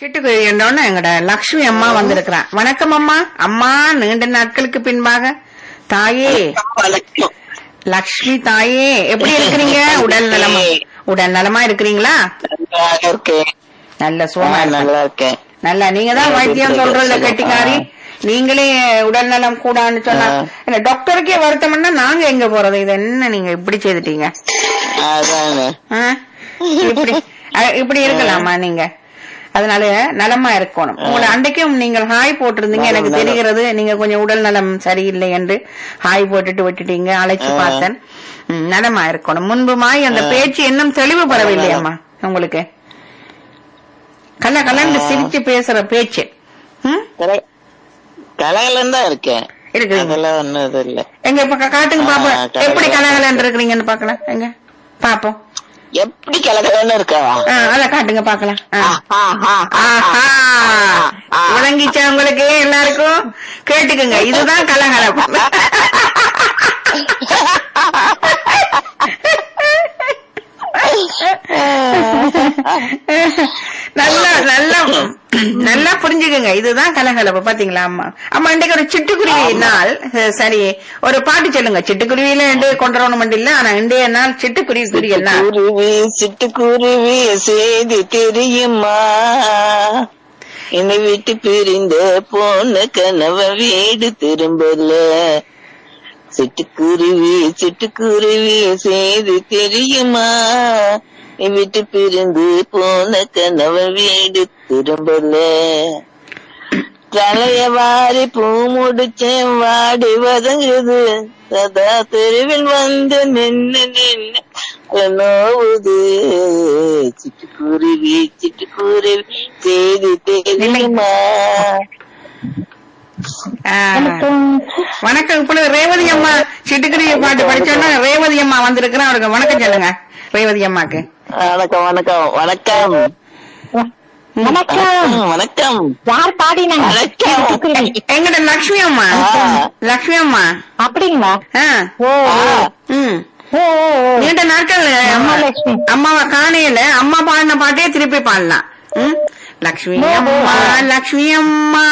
சிட்டுக்குருவி என்றோன்னு எங்கட லக்ஷ்மி அம்மா வந்திருக்கிறான் வணக்கம் அம்மா அம்மா நீண்ட நாட்களுக்கு பின்பாக தாயே வணக்கம் லக்ஷ்மி தாயே எப்படி இருக்கிறீங்க உடல் நலமா உடல் நலமா இருக்கிறீங்களா நன்றாக இருக்கேன் நல்ல ஆ, சுகமா இருக்கேன். நல்லா இருக்கேன் நல்லா நீங்க தான் வைத்தியம் சொல்றதுல கெட்டிக்காரி நீங்களே உடல் நலம் கூடான்னு சொன்னா ஆ. என்ன டாக்டருக்கே வருத்தம்னா நாங்க எங்க போறது இது என்ன நீங்க இப்படி செய்துட்டீங்க அதானே ஆ? இப்படி அ- இப்படி இருக்கலாமா நீங்க அதனால நலமா இருக்கணும் உங்களை அன்றைக்கும் நீங்கள் ஹாய் போட்டிருந்தீங்க எனக்கு நலம், நலம். தெரிகிறது நீங்க கொஞ்சம் உடல் நலம் சரியில்லை என்று ஹாய் போட்டுட்டு விட்டுட்டீங்க அழைச்சு ஆ. பார்த்தேன் ம், நலமா இருக்கணும் முன்பு மாய் அந்த பேச்சு இன்னும் தெளிவு பெறவில்லையம்மா உங்களுக்கு கல்ல கலந்து ஆ. சிரிச்சு பேசுற பேச்சு ம்? கலகலன்னு தான் இருக்கேன் இருக்குதுங்க அதெல்லாம் ஒண்ணும் இது இல்ல எங்க இப்ப கா- காட்டுங்க ஆ, பாப்போம் கலகல. எப்படி கலகலன்னு இருக்கிறீங்கன்னு பாக்கலாம் எங்க பாப்போம் எப்படி கலகலன்னு இருக்கவா ஆ, அத காட்டுங்க பாக்கலாம் ஆ. ஆ, ஆ, ஆ, ஆஹா ஆ. விளங்கிச்சா உங்களுக்கு எல்லாருக்கும் கேட்டுக்குங்க இதுதான் கலகலப்பு நல்லா நல்லா நல்லா புரிஞ்சுக்குங்க இதுதான் கலகலப்பு பாத்தீங்களா அம்மா அம்மா இன்றைக்கு ஒரு சிட்டுக்குருவி நாள் அஹ், சரி ஒரு பாட்டு சொல்லுங்க சிட்டுக்குருவியில இன்று கொண்டுறணும் இல்ல ஆனா இன்றைய நாள் சிட்டுக்குருவி குருவியல் நாள் சிட்டுக்குருவி சிட்டுக்குருவி செய்தி தெரியுமா என்னை விட்டு பிரிந்த போன கனவ வீடு திரும்பல சிட்டுக்குருவி சிட்டுக்குருவி செய்தி தெரியுமா நீ விட்டு பிரிந்து போன கனவ வீடு திரும்பல தலைய வாரி பூ முடிச்சேன் வாடி வதங்குது சதா தெருவில் வந்து நின்னு நின்னு நோவுது சிட்டுக்குருவி சிட்டுக்குருவி செய்தி தெரியுமா ஆ. வணக்கம் இப்பொழுது ரேவதி அம்மா சிட்டுக்குருவி பாட்டு படிச்சோன்னா ரேவதி அம்மா வந்திருக்கிறேன் அவருக்கு வணக்கம் சொல்லுங்க ரேவதி அம்மாக்கு வணக்கம் வணக்கம் வணக்கம் வணக்கம் வணக்கம் யார் பாடினாங்க வணக்கம். சிட்டுக்குருவி. எங்கட லக்ஷ்மி அம்மா ஆ. லக்ஷ்மி அம்மா அப்படிங்களா ஆ. ஓ ஆ, ம் ஓ, ஓ, ஓ. நீண்ட நாட்கள் அம்மா லக்ஷ்மி. அம்மாவை காணையில அம்மா பாடின பாட்டே திருப்பி பாடலாம் ம்? லக்ஷ்மி ஓ, ஓ, அம்மா ஆ. லக்ஷ்மி அம்மா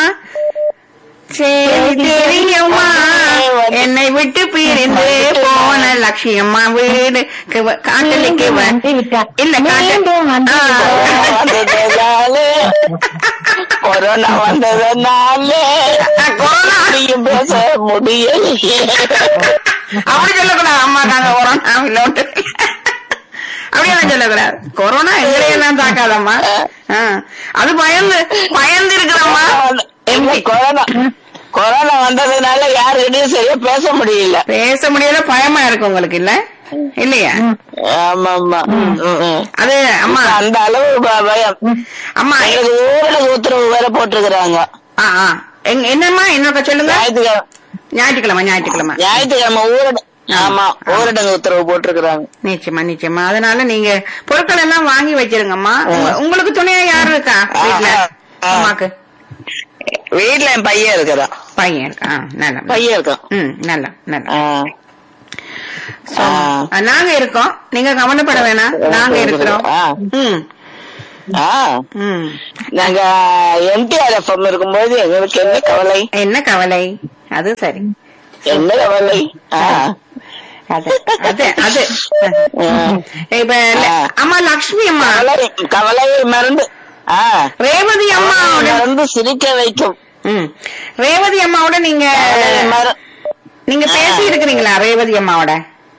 சரி தெரியுமா என்னை விட்டு பிரிந்து போன லக்ஷ்மி அம்மா வீடு கு- காட்டலிக்கு வ- வந்து விட்டார். இல்ல மீண்டும் வந்து காட்டு வந்ததுனால கொரோனா வந்ததுனால கொரோனா அப்படியும் பேச முடியலையே அப்படி சொல்லக்கூடாது அம்மா நாங்க கொரோனா இல்லோட்டு அப்படியெல்லாம் சொல்லக்கூடாது கொரோனா எங்களையெல்லாம் தாக்காதம்மா ஆ. அது பயந்து பயந்து இருக்கிறம்மா என்ன கொரோனா கொரோனா வந்ததுனால யாருக்கிட்டையும் சரியா பேச முடியல பேச முடியல பயமா இருக்கு உங்களுக்கு இல்ல இல்லையா ஆமா ஆமா ம், ம். அது அம்மா அந்த அளவு ப- பயம் அம்மா எங்களுக்கு ஊரடங்கு உத்தரவு வேற போட்டிருக்கிறாங்க ஆ, ஆ. எங்க- என்னம்மா இன்னொரு சொல்லுங்க ஞாயிற்றுக்கிழமை ஞாயிற்றுக்கிழமை ஞாயிற்றுக்கிழமை ஞாயிற்றுக்கிழமை ஊரடங்கு ஆமா ஊரடங்கு உத்தரவு போட்டிருக்கிறாங்க நிச்சயமா நிச்சயமா அதனால நீங்க பொருட்கள் எல்லாம் வாங்கி வச்சிருங்கம்மா உங்க- உங்களுக்கு துணையா யாரு இருக்கா வீட்டுல ஆ, ஆ. அம்மாக்கு வீட்டுல என் பையன் இருக்கிறான் பையன் இருக்கா ஆ, நல்லா பையன் இருக்கான் ம் நல்லா நல்லா ஆ. So, ஆ. ஆ, நாங்க இருக்கோம் நீங்க கவலைப்பட வேணாம் நாங்க இருக்கிறோம் ஆ. ம் ஆ. ம் நாங்க எம்டிஆர் எஃப்எம் இருக்கும்போது எங்களுக்கு என்ன கவலை என்ன கவலை அது சரி என்ன கவலை ஆ. அது அது அது ஆ. இப்ப ஆ. அம்மா லக்ஷ்மி அம்மா கவலை கவலையை மறந்து ஆ. ரேவதி அம்மாவோட மறந்து சிரிக்க வைக்கும் ம் ரேவதி அம்மாவோட நீங்க கவலையை மற- நீங்க பேசி இருக்கிறீங்களா ரேவதி அம்மாவோட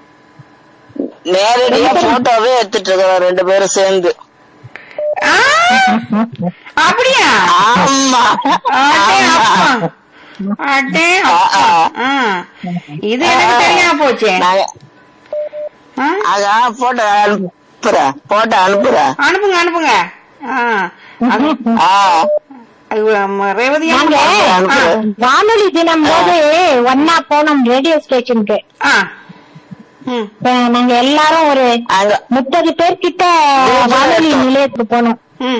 நேரடியா போட்டோவே எடுத்துட்டு இருக்கிறோம் ரெண்டு பேரும் சேர்ந்து ஆ, அப்படியா ஆமா அடே அப்பா. ஆமா. அடே ஆ, அப்பா. ஆ. ஆ. இது எனக்கு தெரியாம போச்சே நாங்க- ஆ? அதான் போட்டோ அனுப்புறேன் போட்டோ அனுப்புறேன் அனுப்புங்க அனுப்புங்க ஆ. அது- ஆ. அது, ஆமா, ரேவதி நாங்க அம்மா ஆ. அனுப்புறேன். வானொலி தினம் போது ஒன்னா போனோம் ரேடியோ ஸ்டேஷனுக்கு ஆ. ம். அஹ் நாங்க எல்லாரும் ஒரு அங்க முப்பது பேர் கிட்ட வானொலி நிலையத்துக்கு போனோம்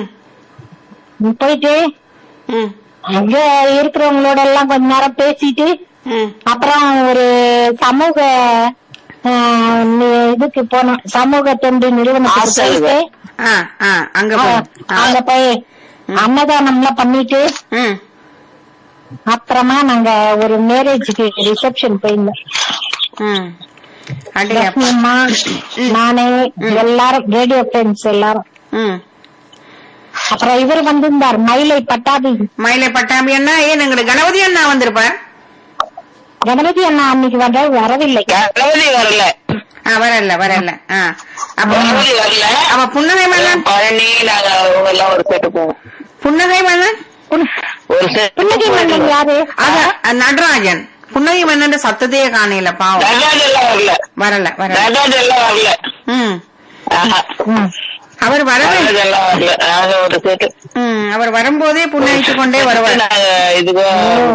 ம். போயிட்டு ம். அங்க இருக்கிறவங்களோட எல்லாம் கொஞ்ச நேரம் பேசிட்டு ம். அப்புறம் ஒரு சமூக அஹ், நி- இதுக்கு போனோம் சமூக தொண்டு நிறுவனத்துக்கு ஆசிரியர். போயிட்டு ஆ, ஆ, அங்க ஆ, போய். ஆ. அங்க போய் அன்னதானம் எல்லாம் பண்ணிட்டு ம் அப்புறமா நாங்க ஒரு மேரேஜுக்கு ரிசப்ஷன் போயிருந்தோம் ம் அடே லட்சுமி அம்மா நானு எல்லாரும் ரேடியோ ஃப்ரெண்ட்ஸ் எல்லாரும் ம் அப்புறம் இவர் வந்திருந்தார் மயிலை பட்டாபி மயிலை பட்டாம்பி அண்ணா ஏன் எங்களுக்கு கணபதி அண்ணா வந்திருப்பார் கணபதி அண்ணா அன்னைக்கு வர வரவில்லை கணபதி வரல ஆ வரல வரல ஆ அப்ப கணபதி வரல அப்ப புன்னகை மன்னன் பழனி நாங்க அவங்க எல்லாம் ஒரு செட்டு போவோம் புன்னகை மன்னன் ஒரு செட் புன்னகை மன்னன் யாரு அதான் நடராஜன் புன்னகை மன்னன் சத்தத்தையே காணையில பாவம் நடராஜ் எல்லாம் வரல வரல வரல நடராஜ் எல்லாம் வரல ம் ஆஹா. ம். அவர் வரவே நடராஜ் எல்லாம் வரல நாங்க ஒரு செட்டு ம் அவர் வரும்போதே புன்னகித்து கொண்டே வருவார் நாங்க இதுக்கு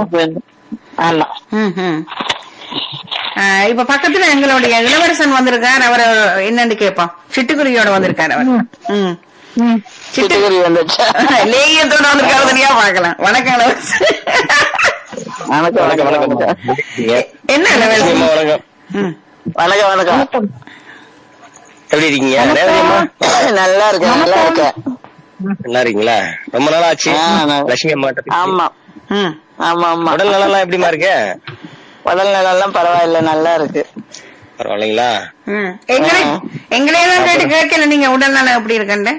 ஆமா ம், ம். ஆ, இப்ப பக்கத்துல எங்களுடைய இளவரசன் வந்திருக்கார் அவர் என்னன்னு கேட்போம் சிட்டுக்குருவியோட வந்திருக்காரு அவர் ம் ம். சிட்டுக்குருவி வந்துச்சா லேயத்தோட வந்திருக்காரு சரியா பாக்கலாம் வணக்கம் இளவரசன் வணக்கம் வணக்கம் வணக்கம் என்ன இளவரசன் வணக்கம் ம். வணக்கம் வணக்கம் வணக்கம் எப்படி இருக்கீங்க ரேவதியம்மா நல்லா இருக்கேன் நல்லா இருக்கேன் நல்லா இருக்கீங்களா ரொம்ப நாள் ஆச்சு ஆ, நான்- லட்சுமி அம்மா ஆமா ம். ஆமா ஆமா உடல் நலம் எப்படிமா இருக்கு உடல் நலம் பரவாயில்ல நல்லா இருக்கு பரவாயில்லைங்களா ம். எங்களே எங்களே தான் கேட்டு கேட்கல நீங்க உடல் நலம் எப்படி இருக்கண்டு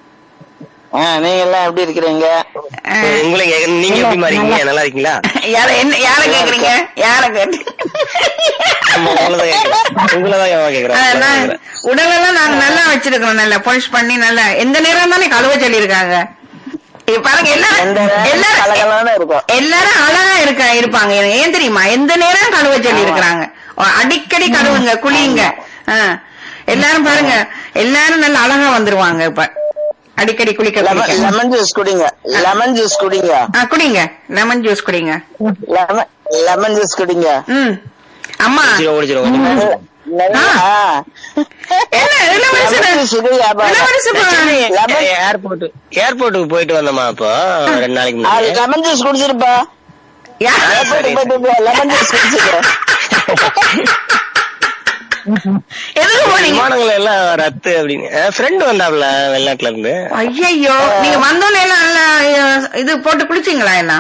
ஆ, நீங்க எல்லாம் எப்படி இருக்கிறீங்க உங்களை கேக்க- நீங்க எப்படிமா இருக்கீங்க நல்லா இருக்கீங்களா யார என்ன யார கேக்குறீங்க யார கேட்டு ஆமா, உங்களதான் கேக்குறேன். உங்களதான் ஏம்மா கேக்குறேன். ஆ, நான் உடலெல்லாம் நாங்க நல்லா வச்சிருக்கோம் நல்லா polish பண்ணி நல்லா எந்த நேரம் தானே கழுவ சொல்லியிருக்காங்க இப்ப பாருங்க எந்த எல்லாரும் நேரம் எல்லாரும் கலகலன்னு இருக்கும் எல்லாரும் அழகா இருக்க இருப்பாங்க ஏன் தெரியுமா எந்த நேரம் கழுவ சொல்லி இருக்கிறாங்க அடிக்கடி கழுவுங்க குளியுங்க ஆ. எல்லாரும் பாருங்க எல்லாரும் நல்ல அழகா வந்துருவாங்க இப்ப அடிக்கடி குளிக்க லெமன் குளிக்க. லெமன் ஜூஸ் குடிங்க லெமன் ஜூஸ் குடிங்க ஆ, குடிங்க லெமன் ஜூஸ் குடிங்க லெமன் லெமன் ஜூஸ் குடிங்க ம் அம்மா ஓடிச்சிரும், ஓடிச்சிரும், ஓடிச்சிரும். நல்லா- ஆ. என்ன இளவரசர் லெமன் ஜூஸ் குடிங்க, அப்ப. இளவரசர் லெமன் ஏ- ஏர்போர்ட் ஏர்போர்ட்டுக்கு போயிட்டு வந்தோமா அப்போ ரெண்டு நாளைக்கு ஆ, முன்னாடி லெமன் ஜூஸ் குடிச்சிருப்பா யா- ஏர்போர்ட்டுக்கு போயிட்டு லெமன் ஜூஸ் குடிச்சிருக்கேன் எதுக்கு போனீங்க விமானங்கள் எல்லாம் ரத்து அப்படின்னு ஃப்ரெண்ட் வந்தாப்ல வெளிநாட்டுல இருந்து ஐயோ நீங்க வந்தோடனே எல்லாம் நல்லா அஹ், இது போட்டு குளிச்சீங்களா எல்லாம்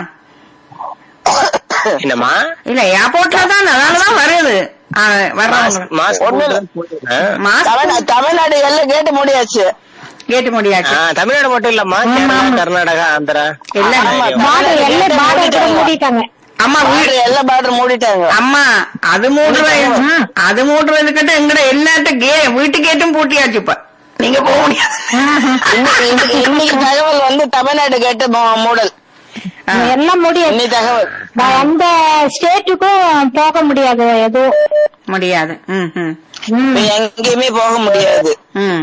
என்னம்மா இல்ல ஏர்போர்ட்ல தான் அதனாலதான் வருது ஆ, வர்றவங்க மாஸ்க் ஒண்ணும் போட்டு தான் போயிருந்தேன். மாஸ்க் தமிழ் தமிழ்நாடு எல்லாம் கேட்டு முடியாச்சு கேட்டு முடியாச்சு ஆ, தமிழ்நாடு மட்டும் இல்லம்மா கேரளா கர்நாடகா ஆந்திரா எல்லாம் ஆமா. பார்டர் எல்லாம் பார்டர் கூட மூடிட்டாங்க அம்மா வீடு பார்டர் எல்லா பார்டர் மூடிட்டாங்க அம்மா அது மூடுறது அது மூடுறது கிட்ட எங்கட எல்லாட்ட கே வீட்டு கேட்டும் பூட்டியாச்சு இப்ப நீங்க போக முடியாது இன்னைக்கு- இன்னைக்கு இன்னைக்கு தகவல் வந்து தமிழ்நாடு கேட்டு மூ- மூடல் ஆ. எல்லாம் முடியாது இன்னைக்கு தகவல் எந்த ஸ்டேட்டுக்கும் போக முடியாது எதுவும் முடியாது ம் ம் ம். இப்ப எங்கேயுமே போக முடியாது ம்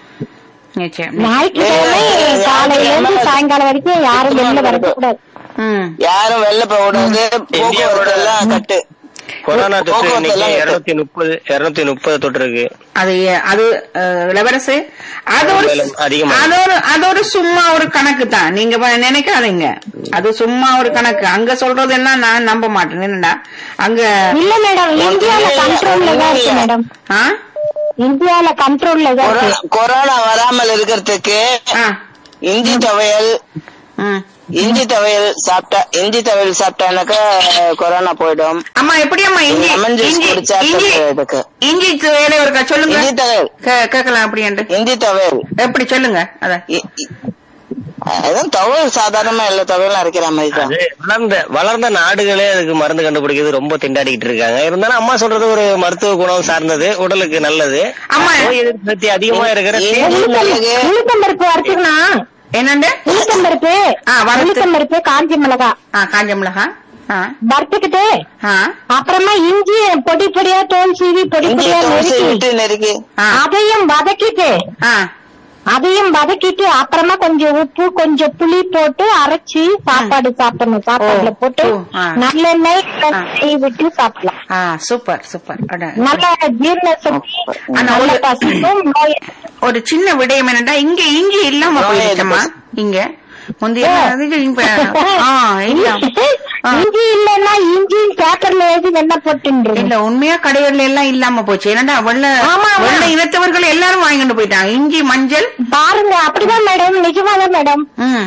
நிச்சயம் ஞாயிற்றுக்கிழமை காலையில இருந்து சாயங்காலம் வரைக்கும் யாரும் வெளில வரக்கூடாது ம் யாரும் வெளில போக கூடாது போக்குவரத்து எல்லாம் கட்டு கொரோனா தொற்று போக்குவரத்து இன்னைக்கு எல்லாம் இருக்கு. இருநூத்தி முப்பது இருநூத்தி முப்பது தொற்று இருக்கு அது அது அஹ், இளவரசு அது ஒரு மேலும் அதிகமா அது ஒரு அது ஒரு சும்மா ஒரு கணக்கு தான் நீங்க ப- நினைக்காதீங்க அது சும்மா ஒரு கணக்கு அங்க சொல்றதெல்லாம் நான் நம்ப மாட்டேன் என்னடா அங்க இல்ல மேடம் இந்தியால கண்ட்ரோல்ல தான் இருக்கு மேடம் ஆ இந்தியால கண்ட்ரோல்ல தான் கொரோனா- இருக்கு கொரோனா வராமல் இருக்கிறதுக்கு ஆ இஞ்சி துவையல் ம் இஞ்சி துவையல் சாப்பிட்டா இஞ்சி துவையல் சாப்பிட்டானாக்கா கொரோனா போயிடும் அம்மா எப்படி அம்மா இஞ்சி லெமன் ஜூஸ் இஞ்சி குடிச்சா இஞ்சி இதுக்கு இஞ்சி வேலை ஒருக்கா சொல்லுங்க இஞ்சி துவையல் கே- கேட்கலாம் அப்படின்ட்டு இஞ்சி துவையல் எப்படி சொல்லுங்க அத இ- இ- அதான் துவையல் சாதாரணமா எல்லா துவையலும் அரைக்கிற மாதிரி தான் அது வளர்ந்த வளர்ந்த நாடுகளே அதுக்கு மருந்து கண்டுபிடிக்கிறது ரொம்ப திண்டாடிக்கிட்டு இருக்காங்க இருந்தாலும் அம்மா சொல்றது ஒரு மருத்துவ குணம் சார்ந்தது உடலுக்கு நல்லது அம்மா. நோய் எதிர்ப்பு சக்தி அதிகமா இருக்கிற இஞ்சி தேநீர் மிளகு உளுத்தம்பருப்பு வறுத்துக்கணும் என்னண்டு உளுத்தம்பருப்பு ஆ, வறுத்து. உளுத்தம்பருப்பு காஞ்சி மிளகா ஆ காஞ்ச மிளகா ஆ வறுத்துக்கிட்டு ஆ அப்புறமா இஞ்சி பொடி பொடியா தோல் சீவி பொடி இஞ்சி பொடியா தோசை நறுக்கி விட்டு நெருக்கி ஆ அதையும் வதக்கிட்டு ஆ அதையும் வதக்கிட்டு அப்புறமா கொஞ்சம் உப்பு கொஞ்சம் புளி போட்டு அரைச்சி சாப்பாடு சாப்பிடணும் சாப்பாடுல ஓ, போட்டு ஓ, ஆ. நல்லெண்ணெய் நெய் விட்டு சாப்பிடலாம் ஆ சூப்பர் சூப்பர் அட. நல்ல ஜீரண சக்தி ஆனா நல்ல ஒரு- பசிக்கும் நோய் ஒரு சின்ன விடயம் என்னடா இங்க இஞ்சி இல்லாம நோய் போயிடுச்சம்மா இங்க முந்தைய இது இப்ப ஆ இல்ல ஆ. இஞ்சி இல்லன்னா இஞ்சி பேப்பர்ல எழுதி வெண்ண போட்டுன்றது இல்ல உண்மையா கடைகள்ல எல்லாம் இல்லாம போச்சு என்னடா வெள்ள ஆமா, ஆமா. வெள்ள இனத்தவர்கள் எல்லாரும் வாங்கிட்டு போயிட்டாங்க இஞ்சி மஞ்சள் பாருங்க அப்படிதான் மேடம் நிஜமாதான் மேடம் ம்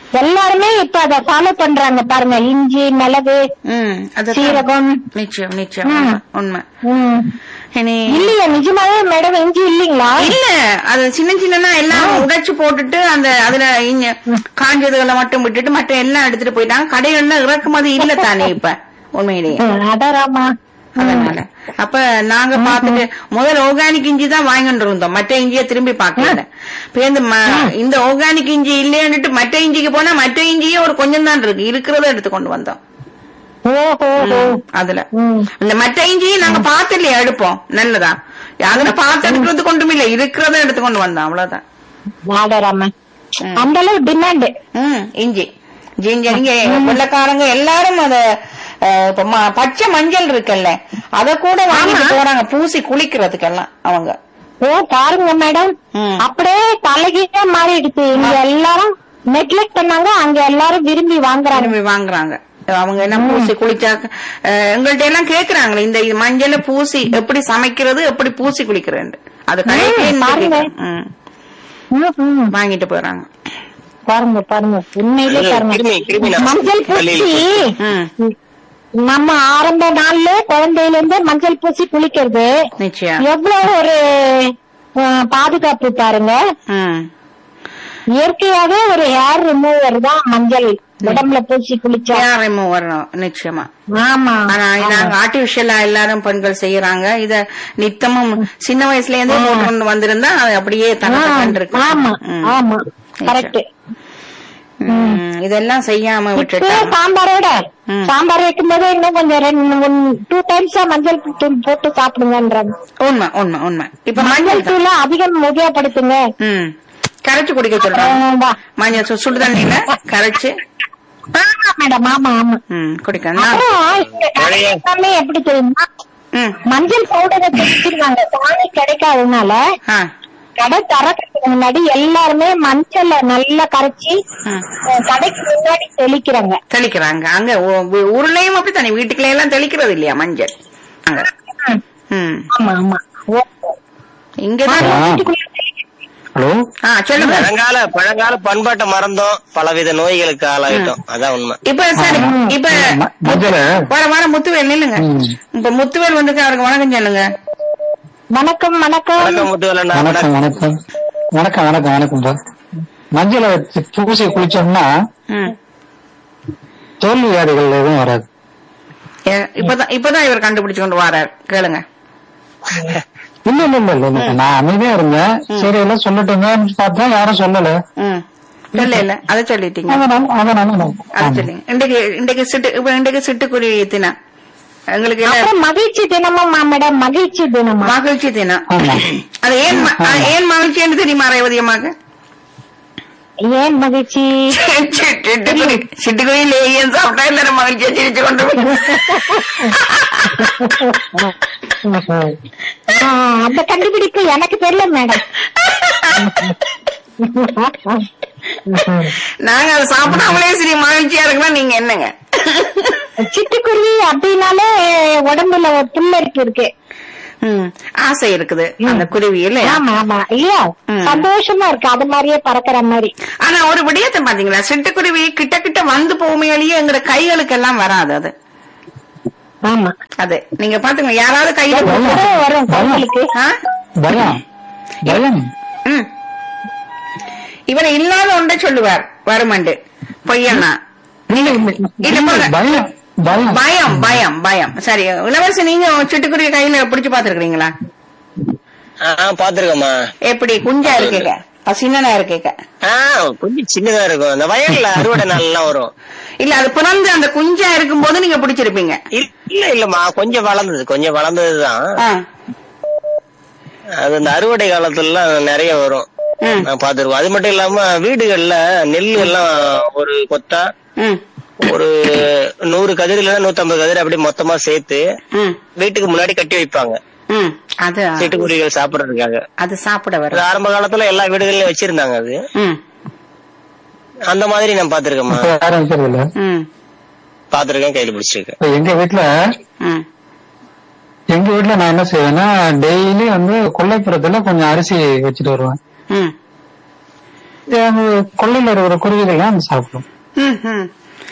எல்லாருமே இப்ப அத ஃபாலோ பண்றாங்க பாருங்க இஞ்சி மிளகு ம் அது சீரகம் நிச்சயம் நிச்சயம் ம். உண்மை, உண்மை ம். இனி இல்லையா நிஜமாவே மேடம் இஞ்சி இல்லீங்களா இல்ல அது சின்ன சின்னனா எல்லாம் உடைச்சு போட்டுட்டு அந்த அதுல இங்க காஞ்சதுகளை மட்டும் விட்டுட்டு மற்ற எல்லாம் எடுத்துட்டு போயிட்டாங்க கடைகள்ல இறக்குமதி இல்ல தானே இப்ப உண்மையிலேயே ம், அதாராமா அதனால அப்ப நாங்க பாத்துட்டு முதல்ல ஆர்கானிக் இஞ்சி தான் வாங்கிட்டு இருந்தோம் மற்ற இஞ்சிய திரும்பி பாக்கல இப்ப இந்த ம- இந்த ஆர்கானிக் இஞ்சி இல்லைன்னுட்டு மற்ற இஞ்சிக்கு போனா மற்ற இஞ்சியே ஒரு கொஞ்சம் தான் இருக்கு இருக்கிறத எடுத்து கொண்டு வந்தோம் ஓஹோ ம், அதுல ம். இந்த மற்ற இஞ்சியை நாங்க பார்த்து இல்லையா எடுப்போம் நல்லதா அதுல பார்த்து எடுக்கிறது கொண்டும் இல்ல இருக்கிறத எடுத்து கொண்டு வந்தோம் அவ்வளவுதான் அதாராமா ம். அந்த அளவு டிமாண்ட் ம் இஞ்சி ஜிஞ்ச நீங்க வெள்ளக்காரங்க எல்லாரும் அத அஹ், இப்ப ம- பச்சை மஞ்சள் இருக்குல்ல அத கூட வாங்கிட்டு ஆமா. போறாங்க பூசி குளிக்கிறதுக்கெல்லாம் அவங்க ஓ பாருங்க மேடம் ம். அப்படியே தலைகீழ மாறிடுச்சு இங்க எல்லாரும் நெக்லெக்ட் பண்ணாங்க அங்க எல்லாரும் விரும்பி வாங்குறாங்க விரும்பி வாங்குறாங்க அவங்க என்ன பூசி குளிச்சா அஹ், எங்கள்ட்ட எல்லாம் கேக்குறாங்களே இந்த இது மஞ்சள பூசி எப்படி சமைக்கிறது எப்படி பூசி குளிக்கிறது அது கடைக்கே பாருங்க. ம், ம். வாங்கிட்டு போறாங்க பாருங்க பாருங்க உண்மையிலே அது பாருங்க கிருமி- கிருமி நாசினி. மஞ்சள் பூசி ம் நம்ம ஆரம்ப நாள்ல குழந்தையில இருந்து மஞ்சள் பூசி குளிக்கிறது நிச்சயம் எவ்வளவு ஒரு அஹ், பாதுகாப்பு பாருங்க ம் இயற்கையாவே ஒரு ஹேர் ரிமூவர் தான் மஞ்சள் உடம்புல பூசி குளிச்சா யாரையும் வரணும் நிச்சயமா ஆமா ஆனா நாங்க ஆர்டிபிஷியலா எல்லாரும் பெண்கள் செய்யறாங்க இத நித்தமும் சின்ன வயசுல இருந்தே போட்டு கொண்டு வந்திருந்தா அது அப்படியே ஆ, தகவல் இருக்கு ஆமா ம். ஆமா கரெக்ட் ம், இதெல்லாம் செய்யாம இப்போ விட்டுட்டாங்க சாம்பாரோட ம். சாம்பார் வைக்கும்போது இன்னும் கொஞ்சம் ரெண்டு டூ டைம்ஸா மஞ்சள் தூள் போட்டு சாப்பிடுங்கன்றாங்க உண்மை உண்மை உண்மை இப்ப மஞ்சள் மஞ்சள் தான். தூள அதிகம் உபயோகப்படுத்துங்க ம் கரைச்சு குடிக்க சொல்றாங்க ஆமா. மஞ்சள் சு- சுடு தண்ணியில கரைச்சு ஆமா மேடம் ஆமா ஆமா ம் குடிக்கணும் அப்புறம் இந்த கடை எல்லாமே எப்படி தெரியுமா ம் மஞ்சள் பவுடரை தெளிச்சிருவாங்க சாணி கிடைக்காததுனால ஆ கடை தரத்துக்கு முன்னாடி எல்லாருமே மஞ்சள நல்லா கரைச்சி ம். அஹ், கடைக்கு முன்னாடி தெளிக்கிறாங்க தெளிக்கிறாங்க அங்க ஊ- ஊ- ஊர்லயும் அப்படி தானே வீட்டுக்குள்ள எல்லாம் தெளிக்கிறது இல்லையா மஞ்சள் அங்க ம் ஆமா ஆமா ஓ. இங்கதான் வீட்டுக்குள்ள தெளிக்கிறாங்க. ஹலோ ஆ சொல்லுங்க பழங்கால பழங்கால பண்பாட்டை மறந்தோம் பலவித நோய்களுக்கு ஆளாயிட்டோம் அதான் உண்மை இப்ப சரி இப்ப ம- மஞ்சள் வர வர முத்துவேல் நில்லுங்க ம். இப்ப முத்துவேல் வந்து அவருக்கு வணக்கம் சொல்லுங்க வணக்கம் வணக்கம் வணக்கம் முத்துவேலண்ணா வணக்கம் வணக்கம் வணக்கம் வணக்கம் வணக்கம்ப்பா மஞ்சளை வச்சு பூசி குளிச்சோம்னா ம். தோல் வியாதிகள் எதுவும் வராது ஏ- இப்பதான் இப்பதான் இவர் கண்டுபிடிச்சு கொண்டு வரார் கேளுங்க இல்ல இல்ல இல்ல இல்ல, இல்ல நான் அமைதியா இருந்தேன் சரி எல்லாம் சொல்லட்டுங்கன்னு பார்த்தா யாரும் சொல்லல ம் இல்ல இல்ல அதை சொல்லிட்டீங்க அதனால அதனால நான் அதை சொல்லுங்க இன்றைக்கு இன்றைக்கு சிட்டு இப்ப இன்றைக்கு சிட்டுக்குருவி தினம் எங்களுக்கு என்ன அப்புறம் மகிழ்ச்சி தினமா மேடம் மகிழ்ச்சி தினமா மகிழ்ச்சி தினம் ஆமா. அது ஏன் ம- அது ஏன் மகிழ்ச்சின்னு தெரியுமா ரேவதி அம்மாக்கு ஏன் மகிழ்ச்சி சிட்டுக்குருவி சிட்டுக்குருவி லேகியம் சாப்பிட்டா எல்லாரும் மகிழ்ச்சியா சிரிச்சு கொண்டு ஆ, அந்த கண்டுபிடிப்பு எனக்கு தெரியல மேடம் நாங்க அதை சாப்பிடாமலே சரி மகிழ்ச்சியா இருக்கலாம் நீங்க என்னங்க சிட்டுக்குருவி அப்படின்னாலே உடம்புல ஒரு புல்லரிப்பு இருக்கு ம், ஆசை இருக்குது அந்த குருவி இல்லையா ஆமா ஆமா இல்லையா ம். சந்தோஷமா இருக்கு அது மாதிரியே பறக்கிற மாதிரி ஆனா ஒரு விடயத்தை பாத்தீங்களா சிட்டுக்குருவி கிட்ட கிட்ட வந்து போமையிலேயே எங்கட கைகளுக்கு எல்லாம் வராது அது ஆமா அது நீங்க பாத்துங்க யாராவது கையில கூட வரும் கோவிலுக்கு ஆ? பயம் பயம் ம். இவர் இல்லாத ஒன்றை சொல்லுவார் வருமண்டு பொய்யண்ணா இல்ல இல்ல இல்ல, போங்க. பயம் பயம் பயம் பயம் பயம் சரி இளவரசி நீங்க சிட்டுக்குருவி கையில பிடிச்சு பாத்துருக்கீங்களா ஆ பாத்துருக்கோமா எப்படி குஞ்சா இருக்கேக்க பசினா இருக்கேக்க ஆ கொஞ்சம் சின்னதா இருக்கும் அந்த வயல்ல அறுவடை நாள்லாம் வரும் இல்ல அது பிறந்து அந்த குஞ்சா இருக்கும் போது நீங்க பிடிச்சிருப்பீங்க இல்ல இல்ல இல்லம்மா கொஞ்சம் வளர்ந்தது கொஞ்சம் வளர்ந்ததுதான் ஆ. அது அந்த அறுவடை காலத்துல நிறைய வரும் ம். நான் பாத்துருக்கோம் அது மட்டும் இல்லாம வீடுகள்ல நெல் எல்லாம் ஒரு கொத்தா ம். ஒரு நூறு கதிர் இல்லைன்னா நூத்தம்பது கதிர் அப்படி மொத்தமா சேர்த்து ம். வீட்டுக்கு முன்னாடி கட்டி வைப்பாங்க ம். அது சிட்டுக்குருவிகள் சாப்பிடறதுக்காக அது சாப்பிட அது வரும் ஆரம்ப காலத்துல எல்லா வீடுகள்லயும் வச்சிருந்தாங்க அது ம். அந்த மாதிரி நான் பாத்துருக்கேம்மா இப்ப யாரும் வைக்கிறது இல்ல ம். பாத்துருக்கேன் கையில பிடிச்சிருக்கேன் ம். எங்க வீட்டுல ம். எங்க வீட்டுல நான் என்ன செய்வேன்னா டெய்லி வந்து கொல்லைப்புறத்துல கொஞ்சம் அரிசி வச்சுட்டு வருவேன் ம். அஹ், கொள்ளையில இருக்கிற குருவிகள் தான் சாப்பிடும் ம், ம்.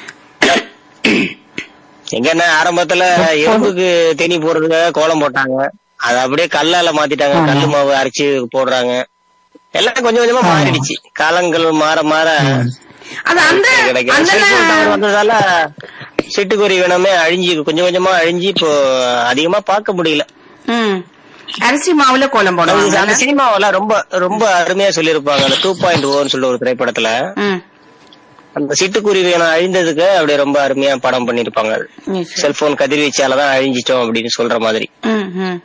எங்கன்னா ஆரம்பத்துல எறும்புக்கு தேனி போடுறதுக்காக கோலம் போட்டாங்க அது அப்படியே கல்லால மாத்திட்டாங்க கல்லு மாவு அரைச்சு போடுறாங்க எல்லாம் கொஞ்சம் கொஞ்சமா மாறிடுச்சு காலங்கள் மாற மாற அது அந்த கிடைக்கும் அந்த செல்போன் டவர் வந்ததால சிட்டுக்குருவி இனமே அழிஞ்சு கொஞ்சம் கொஞ்சமா அழிஞ்சு இப்போ அதிகமா பார்க்க முடியல ம். அரிசி மாவுல கோலம் அது போடுவாங்க அந்த சினிமாவெல்லாம் ரொம்ப ரொம்ப அருமையா சொல்லியிருப்பாங்க அந்த டூ பாயிண்ட் ஓன்னு சொல்லிட்டு ஒரு திரைப்படத்துல ம். அந்த சிட்டுக்குருவி இனம் அழிந்ததுக்கு அப்படியே ரொம்ப அருமையா படம் பண்ணிருப்பாங்க நிச்சயம். செல்போன் கதிர்வீச்சாலதான் அழிஞ்சிட்டோம் அப்படின்னு சொல்ற மாதிரி ம், ம்.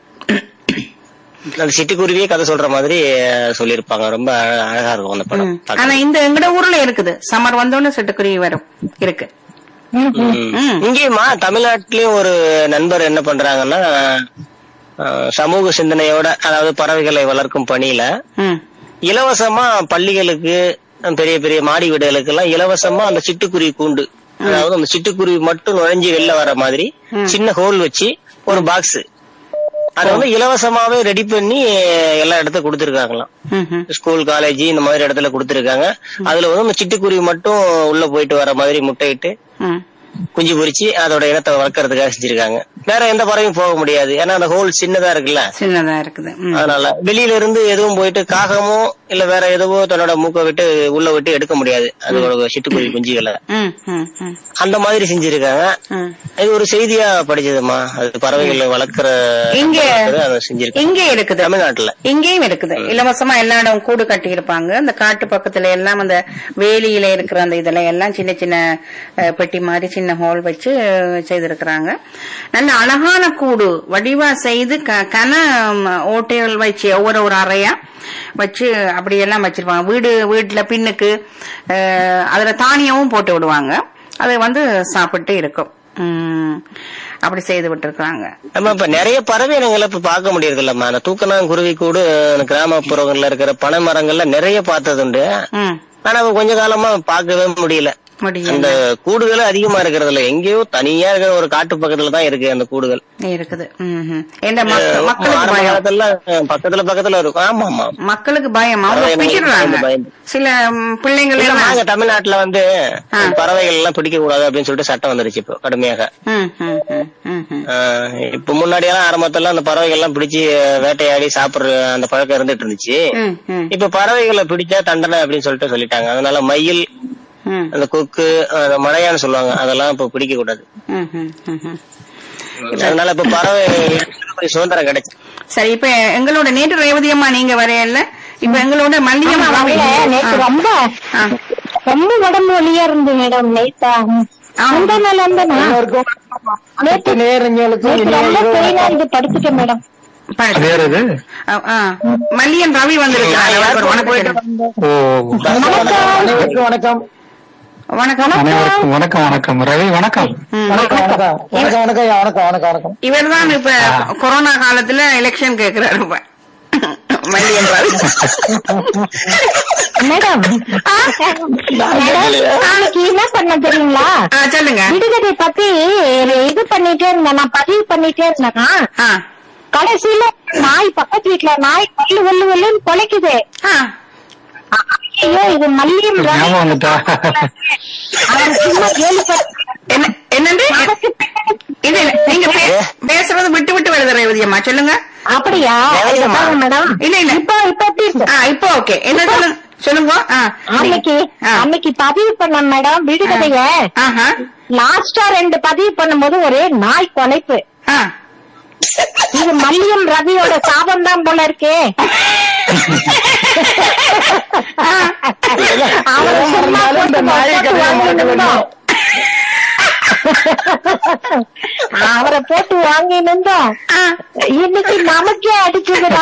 அந்த சிட்டுக்குருவியே கதை சொல்ற மாதிரி அஹ், சொல்லியிருப்பாங்க ரொம்ப அழ- அழகா இருக்கும் அந்த படம் ம். ஆனா இந்த எங்கட ஊர்ல இருக்குது சம்மர் வந்தோன்னு சிட்டுக்குருவி வரும் இருக்கு ம். ம். இங்கேயுமா தமிழ்நாட்டிலயும் ஒரு நண்பர் என்ன பண்றாங்கன்னா அஹ், சமூக சிந்தனையோட அதாவது பறவைகளை வளர்க்கும் பணியில ம். இலவசமா பள்ளிகளுக்கு பெரிய பெரிய மாடி வீடுகளுக்கு எல்லாம் இலவசமா அந்த சிட்டுக்குருவி கூண்டு அதாவது அந்த சிட்டுக்குருவி மட்டும் நுழைஞ்சு வெளில வர மாதிரி சின்ன ஹோல் வச்சு ஒரு பாக்ஸ் அதை வந்து இலவசமாவே ரெடி பண்ணி எல்லா இடத்துக்கும் கொடுத்துருக்காங்களாம் ம், ம். ஸ்கூல் காலேஜ் இந்த மாதிரி இடத்துல கொடுத்துருக்காங்க அதுல வந்து அந்த சிட்டுக்குருவி மட்டும் உள்ள போயிட்டு வர மாதிரி முட்டையிட்டு ம். குஞ்சு பொரிச்சு அதோட இனத்தை வளர்க்கறதுக்காக செஞ்சிருக்காங்க வேற எந்த பறவையும் போக முடியாது ஏன்னா அந்த ஹோல் சின்னதா இருக்குல்ல சின்னதா இருக்குது ம். அதனால வெளியில இருந்து எதுவும் போயிட்டு காகமோ இல்ல வேற எதுவோ தன்னோட மூக்கை விட்டு உள்ள விட்டு எடுக்க முடியாது அதோட சிட்டுக்குருவி குஞ்சுகளை ம், ம், ம். அந்த மாதிரி செஞ்சிருக்காங்க ம். இது ஒரு செய்தியா படிச்சதுமா அது பறவைகளை வளர்க்கிற இங்க அதை செஞ்சிருக்காங்க இங்கே இருக்குது தமிழ்நாட்டுல இங்கேயும் இருக்குது இலவசமா எல்லா இடம் கூடு கட்டி இருப்பாங்க அந்த காட்டு பக்கத்துல எல்லாம் அந்த வேலியில இருக்கிற அந்த இதுல எல்லாம் சின்ன சின்ன அஹ், பெட்டி மாதிரி சின்ன ஹோல் வச்சு அஹ், செய்திருக்கிறாங்க நல்ல அழகான கூடு வடிவா செய்து க- கன ம், ஓட்டைகள் வச்சு ஒவ்வொரு ஒரு அறையா வச்சு அப்படியெல்லாம் வச்சிருப்பாங்க வீடு வீட்டுல பின்னுக்கு அஹ், அதுல தானியமும் போட்டு விடுவாங்க அது வந்து சாப்பிட்டு இருக்கும் உம் அப்படி செய்து விட்டுருக்காங்க நம்ம இப்ப நிறைய பறவை இனங்களை இப்ப பார்க்க முடியறது இல்லம்மா அந்த தூக்கணாங்குருவி கூடு அந்த கிராமப்புறங்கள்ல இருக்கிற பனை மரங்கள்ல நிறைய பார்த்தது உண்டு ம் ஆனா இப்ப கொஞ்ச காலமா பார்க்கவே முடியல முடியும் அந்த கூடுகள் அதிகமா இருக்கிறது இல்ல எங்கேயோ தனியா இருக்கிற ஒரு காட்டு பக்கத்துல தான் இருக்கு அந்த கூடுகள் இருக்குது ம்ஹும். என்ன மக்க- அஹ் மக்களுக்கு ஆரம்ப பயம் காலத்துல அஹ், பக்கத்துல பக்கத்துல இருக்கும் ஆமா ஆமா மக்களுக்கு பயம் அவங்க பயந்து, பிடிக்கிறாங்க பயந்து. சில ம், பிள்ளைங்கள் இல்ல, எல்லாம் நாங்க தமிழ்நாட்டுல வந்து ஆ. பறவைகள் எல்லாம் பிடிக்க கூடாது அப்படின்னு சொல்லிட்டு சட்டம் வந்துருச்சு இப்போ கடுமையாக ம், ம், ம், ம், ம். ஆஹ் இப்ப முன்னாடி எல்லாம் ஆரம்பத்துல அந்த பறவைகள் எல்லாம் பிடிச்சு வேட்டையாடி சாப்பிடுற அந்த பழக்கம் இருந்துட்டு இருந்துச்சு ம், ம், இப்ப பறவைகளை பிடிச்சா தண்டனை அப்படின்னு சொல்லிட்டு சொல்லிட்டாங்க அதனால மயில் ம், அந்த கொக்கு அந்த மலையான்னு சொல்லுவாங்க அதெல்லாம் இப்ப பிடிக்க கூடாது ம், ம், ம், ம். அதனால இப்ப பறவை கொஞ்சம் சுதந்திரம் கிடைச்சு சரி இப்ப எங்களோட நேற்று ரேவதி அம்மா நீங்க வரையல இப்ப எங்களோட மல்லியம் ஆமா, ரவி. வரல. நேத்து ஆ. ரொம்ப ஆ. ரொம்ப உடம்பு வலியா இருந்து மேடம் நேத்தா அந்த நாள் அந்த நாள் நேத்து நேரங்களுக்கு நேத்து ரொம்ப பெயினா இருந்து படுத்துட்டேன் மேடம் பாரு. வேற இது ஆ, ஆ. மல்லியன் ரவி வந்திருக்காரு அவருக்கு ஒரு வணக்கம் சொல்லுங்க. ஓ அனைவருக்கும் வணக்கம் வணக்கம் அனைவருக்கும் வணக்கம் வணக்கம் ரவி வணக்கம் ம். வணக்கம் வணக்கம் வணக்கம் வணக்கம் ஐயா, வணக்கம் வணக்கம் வணக்கம் இவர் தான் இப்ப கொரோனா காலத்துல எலெக்ஷன் கேக்குறாரு இப்ப மல்லியன் ரவி மேடம் மேடம் நாளைக்கு என்ன பண்ண தெரியுங்களா ஆ, சொல்லுங்க விடுகதை பத்தி இது பண்ணிட்டே இருந்தேன் நான் பதிவு பண்ணிட்டே இருந்தேனா ஆ, கடைசியில நாய் பக்கத்து வீட்டுல நாய் வல்லு வல்லு வல்லுன்னு கொலைக்குது ஆ. ஐயோ இது மல்லியம் ரவி ஞாபகம் வந்துட்டா அவர் சும்மா கேலி பண்ணி- என்ன என்னண்டு நமக்கு பின்னாடி- இல்ல இல்ல நீங்க பே- பேசுறது விட்டு விட்டு வருது ரேவதி அம்மா சொல்லுங்க அப்படியா ரவி அம்மா. பாருங்க மேடம் இல்ல இல்ல இப்ப இப்ப எப்படி இருக்கு ஆ இப்போ ஓகே என்ன சொல்லுங்க சொல்லுங்க ஆ, அன்னைக்கு ஆ. அன்னைக்கு பதிவு பண்ண மேடம் விடுகதைய ஆஹா லாஸ்டா ரெண்டு பதிவு பண்ணும்போது ஒரே நாய் கொலைப்பு ஆ. இது மல்லியம் ரவியோட சாபம் தான் போல இருக்கே அவரை சும்மா போட்டு போட்டு வாங்கியிருந்தோம். அவரை போட்டு வாங்கியிருந்தோம் ஆ. இன்னைக்கு நமக்கே அடிச்சுதுடா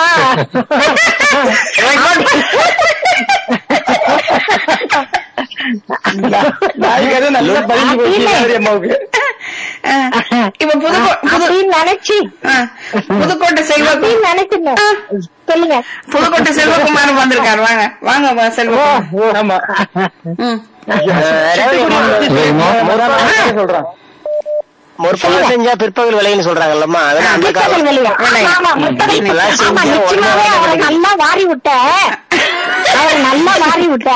நாளைக்கு நல்ல பதிஞ்சு போச்சு ரேவதி அம்மாவுக்கு ஆ. இப்ப புதுக்கோ புது அப்படின்னு நினைச்சு ஆ. புதுக்கோட்டை செல்வ அப்படின்னு நினைச்சுங்க சொல்லுங்க புதுக்கோட்டை செல்வகுமார் வந்திருக்காரு வாங்க வாங்க வா, செல்வகுமார் ஆமா ம். ரவி அம்மா, சொல்றேன் முற்பகல் செஞ்சா பிற்பகல் விலைன்னு சொல்றாங்கல்லம்மா அதெல்லாம் அந்த முற்பகல் காலம் வெளியா ஆமா, ஆமா, முற்பகல் இப்பெல்லாம் ஆமா செஞ்சா நிச்சயமாவே உடனே அவரை விலை. நல்லா வாரி விட்ட அவர் நல்லா மாறி விட்ட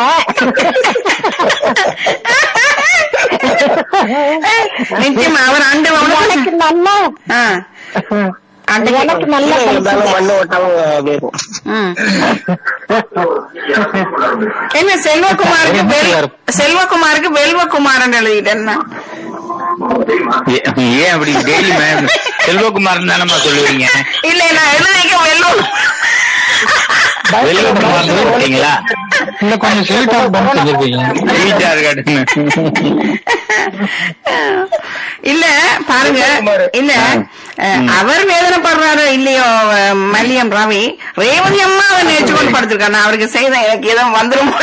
நிச்சயமா அவர் அண்டு எனக்கு நல்லா அண்டு எனக்கு நல்லா இருந்தாலும் மண்ணு ஓட்டாம அப்படியே இருக்கும் ம். என்ன செல்வகுமாருக்கு வெல்- செல்வகுமாருக்கு வெல்வகுமாரன் எழுதிட்டேன் நான். ஏ- ஏன் அப்படி டெய்லி செல்வகுமார் தானம்மா சொல்லுவீங்க இல்ல நான் எழுதிக்க வெல்வ செல்வகுமார் சொல்லிட்டீங்களா இல்ல கொஞ்சம் ஸ்வீட்டா பண்ண சொல்லிருக்கீங்க வீட்டா இருக்காட்டுன்னு இல்ல பாருங்க இல்ல அஹ், அவர் வேதனைப்படுறாரோ இல்லையோ அஹ், மல்லியம் ரவி ரேவதி அம்மா அவர் நேற்று கொண்டு படுத்திருக்காரு நான் அவருக்கு செய்த எனக்கு ஏதோ வந்துருமோ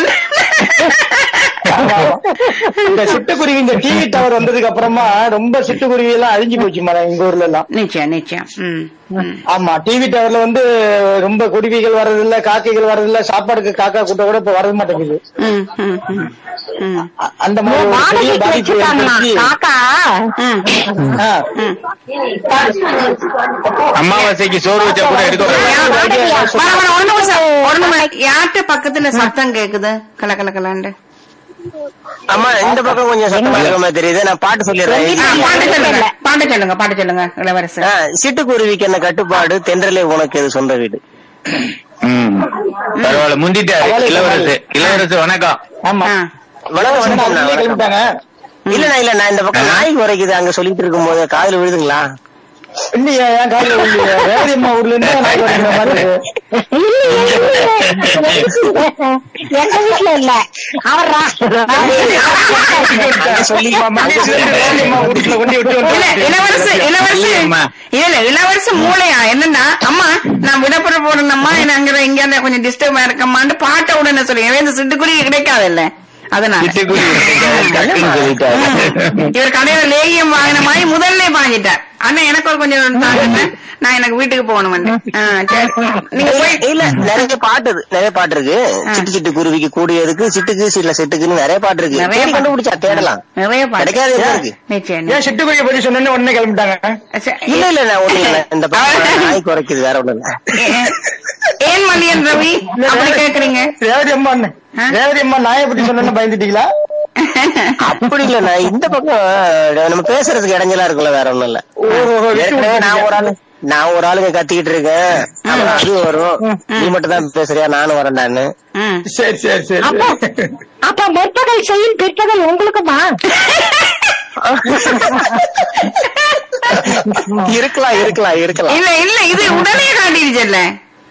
இந்த சிட்டுக்குருவி இந்த டிவி டவர் வந்ததுக்கு அப்புறமா ரொம்ப சிட்டுக்குருவி எல்லாம் அழிஞ்சு போச்சு மேடம் எங்க ஊர்ல எல்லாம் நிச்சயம் நிச்சயம் ம், ம். ஆமா டிவி டவர்ல வந்து ரொம்ப குருவிகள் வர்றதில்ல காக்கைகள் வர்றதில்ல சாப்பாடுக்கு காக்கா கூட்ட கூட இப்ப வரது மாட்டேங்குது ம், ம், ம், ம். அ- அந்த மாதிரி ஒரு பெரிய வாடகைக்கு பாதிப்பு வச்சுட்டாங்களா ஏற்படுத்தி காக்கா ம், ஆ, ம். அமாவாசைக்கு சோறு வச்சா கூட எடுக்க யா- வராது. வர, வர, ஒரு நிமிஷம், ஒரு நிமிஷம். யார்கிட்ட பக்கத்துல சத்தம் கேக்குது கல கல கலாண்டு அம்மா இந்த பக்கம் கொஞ்சம் சத்தமா இருக்க மாதிரி தெரியுது நான் பாட்டு ஆ, சொல்லிடுறேன் பாட்டு சொல்லுங்க பாட்டு சொல்லுங்க பாட்டு சொல்லுங்க இளவரசர் ஆ, சிட்டுக்குருவிக்கு என்ன கட்டுப்பாடு தென்றலே உனக்கு இது சொந்த வீடு ம். பரவாயில்ல முந்திட்டாரு இளவரசு இளவரசு வணக்கம் ஆமா ஆ. வணக்கம் ஆனா வணக்கம் அவங்களே கிளம்பிட்டாங்க இல்ல இல்ல நான் இந்த பக்கம் நாய்க்கு உரைக்குது அங்க சொல்லிட்டு இருக்கும் போது காதுல விழுதுங்களா இல்லையா என் காலையில இல்லையா வேதியம்மா ஊர்ல இருந்து நான் வருகிற மாதிரி எங்க வீட்டுல இல்ல அவர் அங்க சொல்லி வேதியம்மா வீட்டுல கொண்டு விட்டு இல்ல வந்து இளவரசு இளவரசு இல்லையம்மா. இல்ல இல்ல இளவரசு மூளையா என்னன்னா அம்மா நான் விடப்பட போறேன்னம்மா என்ன அங்க இங்க இருந்தா கொஞ்சம் டிஸ்டர்பா இருக்கம்மான்னு பாட்ட உடனே சொல்லுங்க இந்த சிட்டுக்குருவி கிடைக்காது இல்ல அதனால சிட்டுக்குருவி டக்குன்னு சொல்லிட்டாரு ம். இவர் கடையில லேகியம் வாங்கின மாதிரி முதல்ல வாங்கிட்டார் அண்ணா எனக்கு ஒரு கொஞ்சம் தாங்க நான் எனக்கு வீட்டுக்கு போகணும் ஆ, சரி. நீங்க போய் இல்ல நிறைய பாட்டு இருக்கு நிறைய பாட்டு இருக்கு சிட்டு சிட்டு குருவிக்கு கூடியதுக்கு சிட்டுக்கு சில சிட்டுக்குன்னு நிறைய பாட்டு இருக்கு நிறைய தேடி கண்டுபிடிச்சா தேடலாம் நிறைய பாட்டு கிடைக்காது என்ன இருக்கு நிச்சயம் ஏன் சிட்டுக்குருவியை பத்தி சொன்னோன்னே உடனே கிளம்பிட்டாங்க சரி. இல்ல இல்ல நான் ஒண்ணு இல்ல இந்த பக்கம் நாய் குறைக்குது வேற ஒண்ணு இல்ல ஏ- ஏன் மல்லியன் ரவி அப்படி கேக்குறீங்க ரேவதி அம்மா ஆ? ரேவதி அம்மா நாயை பத்தி சொன்னோன்னு பயந்துட்டீங்களா அப்படி இல்ல நான் இந்த பக்கம் நம்ம பேசுறதுக்கு இடைஞ்சலா இருக்குல்ல வேற ஒண்ணும் இல்ல ஓ, ஓ, ஓ, விட்டு ஏற்கனவே நான் ஒரு ஆளு நான் ஒரு ஆளுங்க கத்திக்கிட்டு இருக்கேன் அப்புறம் அது வரும் நீ மட்டும் தான் பேசுறியா நானும் வரேன்டான்னு ம். சரி சரி சரி அப்ப அப்ப முற்பகல் செய்யும் பிற்பகல் உங்களுக்குமா இருக்கலாம் இருக்கலாம் இருக்கலாம் இல்ல இல்ல இது உடனே காட்டிடுச்சல்ல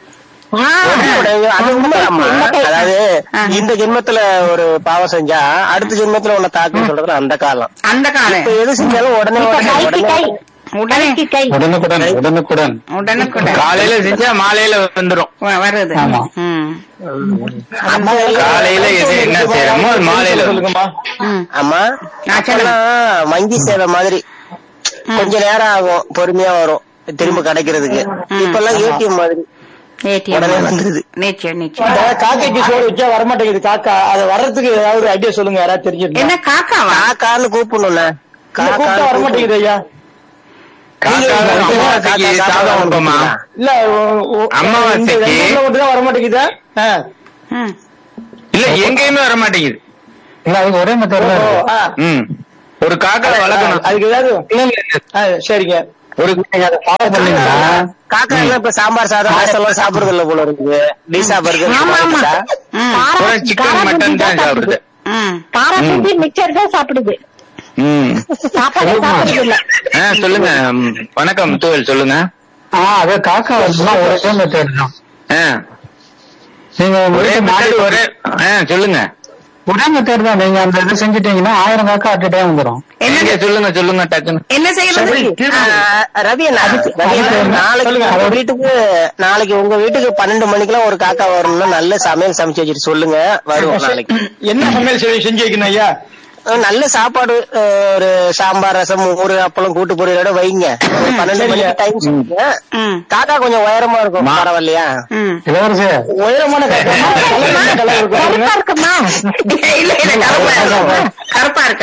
அது உண்மையாம்மா அதாவது இந்த ஜென்மத்துல ஒரு பாவம் செஞ்சா அடுத்த ஜென்மத்துல உன்னை தாக்குன்னு சொல்றது அந்த காலம் அந்த காலம் இப்ப எது செஞ்சாலும் உடனே இப்ப உடனே கைக்கு உடனே கை உடனே கைக்கு கை உடனுக்குடன் உடனுக்குடன் உடனுக்குடன் காலையில செஞ்சா மாலையில வந்துரும் வ- வருது ஆமா. ம். காலையில எது என்ன செய்யறோமோ அது மாலையில வரும். சொல்லுங்கம்மா ம். ஆமா ஆ, சொல்லுங்க. அப்பெல்லாம் வங்கி சேவை மாதிரி கொஞ்ச நேரம் ஆகும் பொறுமையா வரும் திரும்ப கிடைக்கிறதுக்கு இப்பெல்லாம் ஏடிஎம் மாதிரி ATM. உடனே வந்துருது. நிச்சயம் நிச்சயம் இந்த காக்கைக்கு சோறு வச்சா வரமாட்டேங்குது காக்கா அதை வர்றதுக்கு ஏதாவது ஒரு ஐடியா சொல்லுங்க யாராவது தெரிஞ்சிருந்தா என்ன காக்காவா காக்கான்னு கூப்பிடணும்ல இல்ல, கூப்பிட்டா வரமாட்டேங்குது ஐயா காக்கால அமாவாசைக்கு சாதம் வைப்போமா இல்ல ஓ- ஓ- அமாவாசைக்கு- இந்த ரெண்டு ஊர்ல மட்டும்தான் வரமாட்டேங்குதா ஆ. ம். இல்ல எங்கேயுமே வர மாட்டேங்குது இல்ல அதுக்கு ஒரே மெத்தட் தான் ஓ, இருக்கு. ஆ. ம் ஒரு காக்கா வளர்க்கணும் அதுக்கு ஏதாவது இல்ல, இல்ல, இல்ல. ஆ, சரிங்க ஒரு நீங்க அதை ஃபாலோ பண்ணீங்கன்னா காக்கா எல்லாம் இப்ப சாம்பார் சாதம் ரசம் எல்லாம் சாப்பிடுறது இல்ல போல இருக்கு பீஸா பர்கர் ஆமா ஆமா ம். காரா- ஒரு சிக்கன் காரா மட்டன் பூந்தி தான் சாப்பிடுது ம். காரா பூந்தி மிக்சர் தான் சாப்பிடுது ம் சாப்பாடு சாப்பிடுறது இல்ல ஆ சொல்லுங்க ம், வணக்கம் முத்துவேல் சொல்லுங்க ஆ அது காக்கா வச்சுன்னா ஒரே மெத்தட் தான் ஆ நீங்க உங்க ஒரே வீட்டு மாடு மாடி ஒரே ஆ சொல்லுங்க ஒரே மெத்தட் தான் நீங்க அந்த இது செஞ்சுட்டீங்கன்னா ஆயிரம் காக்கா அட் டைம் வந்துரும் எங்க சொல்லுங்க சொல்லுங்க டக்குன்னு என்ன செய்யறது ஆ, ரவி அண்ணா, ரவி அண்ணா, நாளைக்கு உங்க வீட்டுக்கு நாளைக்கு உங்க வீட்டுக்கு பன்னெண்டு மணிக்கெல்லாம் ஒரு காக்கா வரணும்னா நல்ல சமையல் சமைச்சு வச்சுட்டு சொல்லுங்க வருவோம் நாளைக்கு என்ன சமையல் செஞ்சு செஞ்சு வைக்கணும் ஐயா அஹ் நல்ல சாப்பாடு அஹ் ஒரு சாம்பார் ரசம் ஊரு அப்பளம் கூட்டு பொரியலோட வைங்க ஒரு பன்னெண்டு மணிக்கு டைம் சொல்லுங்க ம். காக்கா கொஞ்சம் உயரமா இருக்கும் பரவாயில்லையா ம். இளவரசு உயரமான காக்கா கலர் என்ன கலர் இருக்கும் கருப்பா இருக்குமா இல்ல இல்ல கருப்பா இருக்கா கருப்பா இருக்கா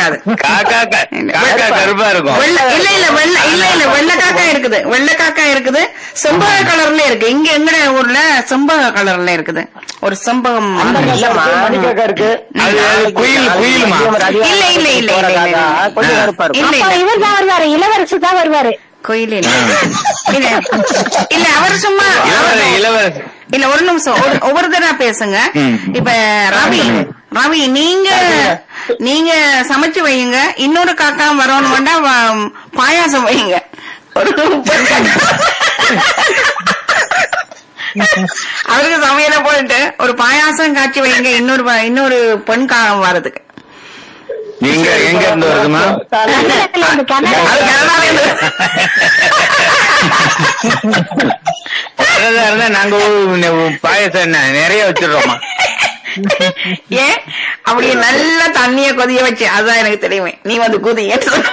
இருக்காது காக்கா க- காக்கா கருப்பா இருக்கும் வெள்ள இல்ல இல்ல வெள்ள இல்ல இல்ல வெள்ளை காக்கா இருக்குது வெள்ளை காக்கா இருக்குது செம்பக கலர்ல இருக்கு இங்க எங்கட ஊர்ல செம்பக கலர்ல இருக்குது ஒரு செம்பகம் இல்லம்மா. மணிக்காக்கா இருக்கு அது அது குயில் குயிலுமா இல்ல, இல்ல, இல்ல, இல்ல, இல்ல, இல்ல. கொஞ்சம் கருப்பா இருக்கும் இல்ல அப்ப இல்ல இவர் தான் வருவாரு இளவரசு தான் வருவாரு கோயில் இல்ல இல்ல இல்ல அவர் சும்மா இளவரசி இளவரசி இல்ல ஒரு நிமிஷம் ஒரு- ஒவ்வொருத்தரா பேசுங்க ம். இப்ப ரவி ரவி நீங்க நீங்க சமைச்சு வையுங்க இன்னொரு காக்கா வரணும் வேண்டாம் வ- பாயாசம் வையுங்க ஒரு அவருக்கு சமையல போயிட்டு ஒரு பாயாசம் காய்ச்சி வைங்க இன்னொரு ப- இன்னொரு பெண் காகம் வர்றதுக்கு நீங்க எங்க இருந்து வருதுமா கன்னடத்துல இருந்து கன்னடம் அது கனடால இருந்து. வரதா இருந்தா நாங்க ஒரு பாயசம் என்ன நிறைய வச்சிடுறோமா ஏன் அப்படியே நல்ல தண்ணிய கொதிய வச்சு அதுதான் எனக்கு தெரியுமே நீ வந்து குதி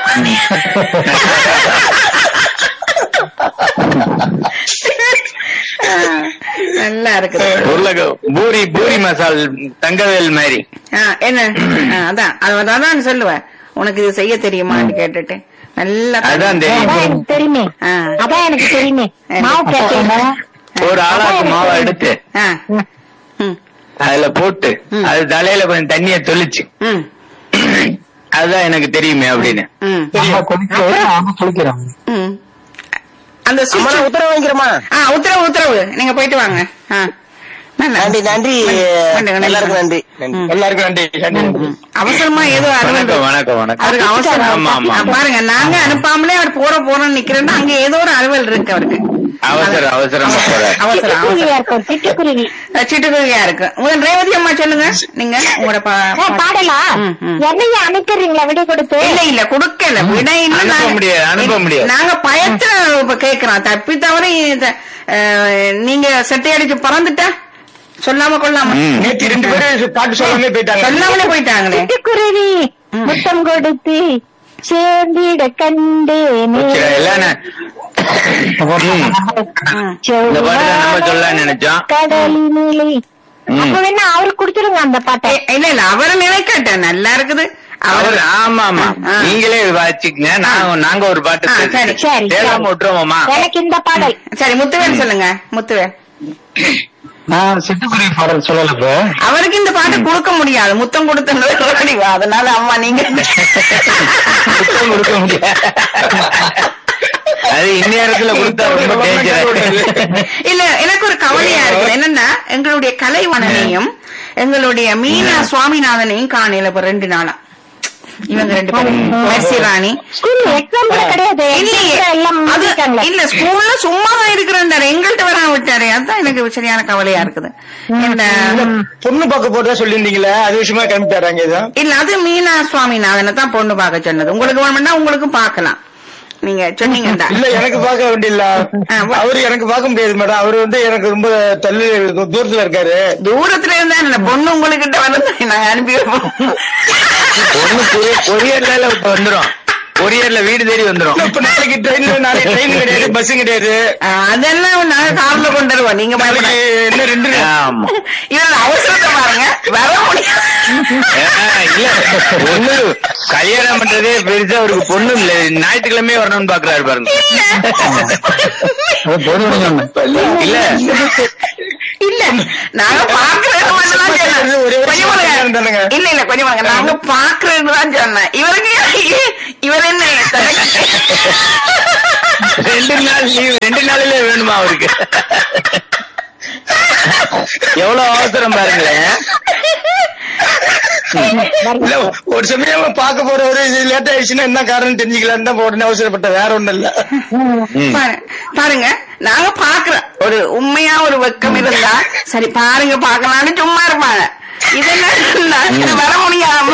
நல்லா இருக்குது உருளைக்கு பூரி பூரி மசால் தங்கவேல் மாதிரி ஆ, என்ன ஆ, அதான் அது அதான் சொல்லுவேன் உனக்கு இது செய்ய தெரியுமான்னு கேட்டுட்டு நல்லா அதான் தெரியும் அதான் எனக்கு தெரியுமே ஆ. அதான் எனக்கு தெரியுமே மாவு கேட்டேன் ஒரு ஆளாக்கு மாவை எடுத்து ஆ. ம், அதுல போட்டு அது தலையில கொஞ்சம் தண்ணிய தொளிச்சு ம், அதுதான் எனக்கு தெரியுமே அப்படின்னு ம், நம்ம குளிக்க நாம குளிக்கிறோம் ம். அந்த அம்மா சுவிட்ச் நான் உத்தரவு வாங்கிக்கிறோமா ஆ உத்தரவு உத்தரவு நீங்க போயிட்டு வாங்க ஆ. நல்லா. நன்றி நன்றி நன்றி, நன்றி. எல்லாருக்கும் நன்றி நன்றி ம். எல்லாருக்கும் நன்றி நன்றி அவசரமா ஏதோ அறுவடை வணக்கம் வணக்கம் வணக்கம் அவருக்கு அவசரம் ஆமா, ஆமா. ஆ, பாருங்க நாங்க அனுப்பாமலே அவர் போற போறோம்னு நிக்கிறேன்னா அங்க ஏதோ ஒரு அலுவல் இருக்கு அவருக்கு அவசரம் அவசரமா போறாரு அவசரம் அவசரம் சிட்டுக்குருவியா இருக்கும் சிட்டுக்குருவி அஹ் சிட்டுக்குருவியா இருக்கு உங்க ரேவதி அம்மா சொல்லுங்க நீங்க உங்களோட பா- ஏ, பாடலா ம், ம். என்னைய அனுப்பிடுறீங்களா விடை கொடுத்து இல்ல இல்ல கொடுக்கல விட இல்ல அனுப்ப நாங்க- முடியாது, அனுப்ப முடியாது. நாங்க பயத்துல இப்ப கேக்குறோம் தப்பி தவறி இத, அஹ், நீங்க செட்டை அடிச்சு பறந்துட்டா சொல்லாம கொள்ளாம ம். நேற்று ரெண்டு பேரும் பாட்டு சொல்லாமே போயிட்டாங்க சொல்லாமலே போயிட்டாங்களே சிட்டுக்குருவி முத்தம் கொடுத்து சேர்ந்திட கண்டேனே சரி, எல்லாம் நான்- ம். ம். இந்த பாட்டு தான் நம்ம சொல்லலாம்னு நினைச்சோம். கடலினிலே ம். அப்ப வேணா அவரு குடுத்துருங்க அந்த பாட்டை ஏ, இல்ல இல்ல அவரை நினைக்கட்டேன் நல்லா இருக்குது அவர் அவர் ஆமா ஆமா ஆ. நீங்களே வாசிக்கங்க நான் நாங்க ஒரு பாட்டு ஆ, பேசுறோம். சரி, சரி, தேடாம சரி. விட்டுருவோமா எனக்கு இந்த பாடல் சரி முத்துவேல் சொல்லுங்க முத்துவேல் நான் சிட்டுக்குருவி பாடல் சொல்லல இப்ப அவருக்கு இந்த பாட்டு கொடுக்க முடியாது முத்தம் கொடுத்து அதனால அம்மா நீங்க முத்தம் கொடுக்க முடியாது அது இந்நேரத்துல கொடுத்தா ரொம்ப டேஞ்சர் இல்ல எனக்கு ஒரு கவலையா இருக்குது என்னன்னா எங்களுடைய கலைவணனையும் எங்களுடைய மீனா சுவாமிநாதனையும் காணையில இப்ப ரெண்டு நாளா இவங்க ரெண்டு பேரும் மெர்சி ராணி ஸ்கூல் எக்ஸாம் கூட கிடையாது இல்லையே Exam எல்லாம் அது முடிச்சிட்டாங்களே. இல்ல ஸ்கூல்ல சும்மா தான் இருக்கிறாரு எங்கள்கிட்ட வர விட்டாரு அதுதான் எனக்கு சரியான கவலையா இருக்குது என்ன பொண்ணு பார்க்க போறதா சொல்லியிருந்தீங்களே அது விஷயமா கிளம்பிட்டாராங்க இதான் இல்ல அது மீனா சுவாமிநாதனை தான் பொண்ணு பார்க்க சொன்னது உங்களுக்கு வேணும்னா உங்களுக்கும் பார்க்கலாம் நீங்க சொன்னீங்கடா இல்ல எனக்கு பார்க்க வேண்டியல ஆ, வா. அவரு எனக்கு பார்க்க முடியாது மேடம் அவரு வந்து எனக்கு ரொம்ப தள்ளி தூரத்துல இருக்காரு தூரத்துல இருந்தா என்ன பொண்ணு உங்ககிட்ட வந்து நாங்க அனுப்பி வைப்போம் ஒண்ணு கொரியர்ல வந்துரும் கொரியர்ல வீடு தேடி வந்துரும் இப்ப நாளைக்கு ட்ரெயின் நாளைக்கு ட்ரெயின் கிடையாது பஸ் கிடையாது ஆஹ் அதெல்லாம் நாங்க கார்ல கொண்டு வருவோம் நீங்க நாளைக்கு பயப்பட என்ன ரெண்டு ஆமா இவரோட அவசரத்தை பாருங்க வர முடியாது ஆ, இல்ல ஒண்ணு கல்யாணம் பண்றதே பெருசா அவருக்கு பொண்ணு இல்ல ஞாயிற்றுக்கிழமை வரணும்னு பாக்குறாரு பாருங்க அது பொது விநியோகம். இல்ல இல்ல நாங்க பாக்குறது மட்டும் தான் சொன்னேன். ஒரே ஒரு கொஞ்சம் பாருங்க. கல்யாணம் தானேங்க. இல்ல இல்ல கொஞ்சம் பாருங்க நாங்க பாக்குறது தான் சொன்னேன் இவருக்கு இவர் என்ன தனக்கு ரெண்டு நாள் லீவ் ரெண்டு நாளிலே வேணுமா அவருக்கு எவ்வளவு அவசரம் பாருங்களேன் இல்ல ஒரு சமயம் பார்க்க போறவரு இது லேட் ஆயிடுச்சுன்னா என்ன காரணம் தெரிஞ்சுக்கலான்னு தான் உடனே அவசரப்பட்ட வேற ஒண்ணும் இல்ல ம். பாரு- பாருங்க நாங்க பாக்குறோம் ஒரு உண்மையா ஒரு வெக்கம் இருந்தா சரி பாருங்க பாக்கலாம்னு சும்மா இருப்பாங்க இதெல்லாம் இது வர முடியாம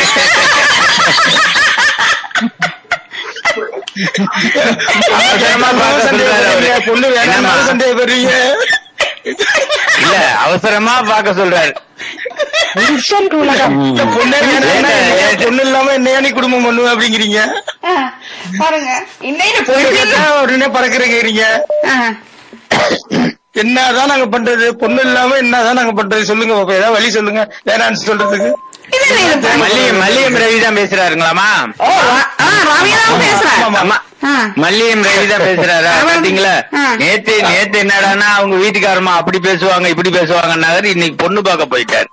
அவசரமா பார்க்க சொல்றாரு அவரு. பொண்ணு வேணாம் என்னம்மா? சந்தேகப்படுறீங்க இல்ல அவசரமா பார்க்க சொல்றாரு இன்ஸ்டன்ட் உலகம் இந்த பொண்ணே வேணாம்னா லேட்டா- என்ன பொண்ணு இல்லாம என்னையா நீ குடும்பம் பண்ணுவ அப்படிங்கிறீங்க பாருங்க இன்னைக்கு பொண்ணு போயிட்டு கேட்டா உடனே பறக்குறீங்க ஆஹ். என்னதான் நாங்க பண்றது பொண்ணு இல்லாம என்னதான் நாங்க பண்றது சொல்லுங்க பாப்பா ஏதாவது வழி சொல்லுங்க வேணான்னு சொல்றதுக்கு இது என்ன இது? மல்லியம் மல்லியம் ரவி தான் பேசுறாருங்களாமா ஓ, ரா- ஆ, ரவிதான் பேசுறேன் ஆமா ஆ. மல்லியம் ரவி தான் பேசுறாரா அவர்- பாத்தீங்களா ஆ. நேத்து நேத்து என்னடான்னா அவங்க வீட்டுக்காரமா அப்படி பேசுவாங்க இப்படி பேசுவாங்கன்னாரு இன்னைக்கு பொண்ணு பார்க்க போயிட்டாரு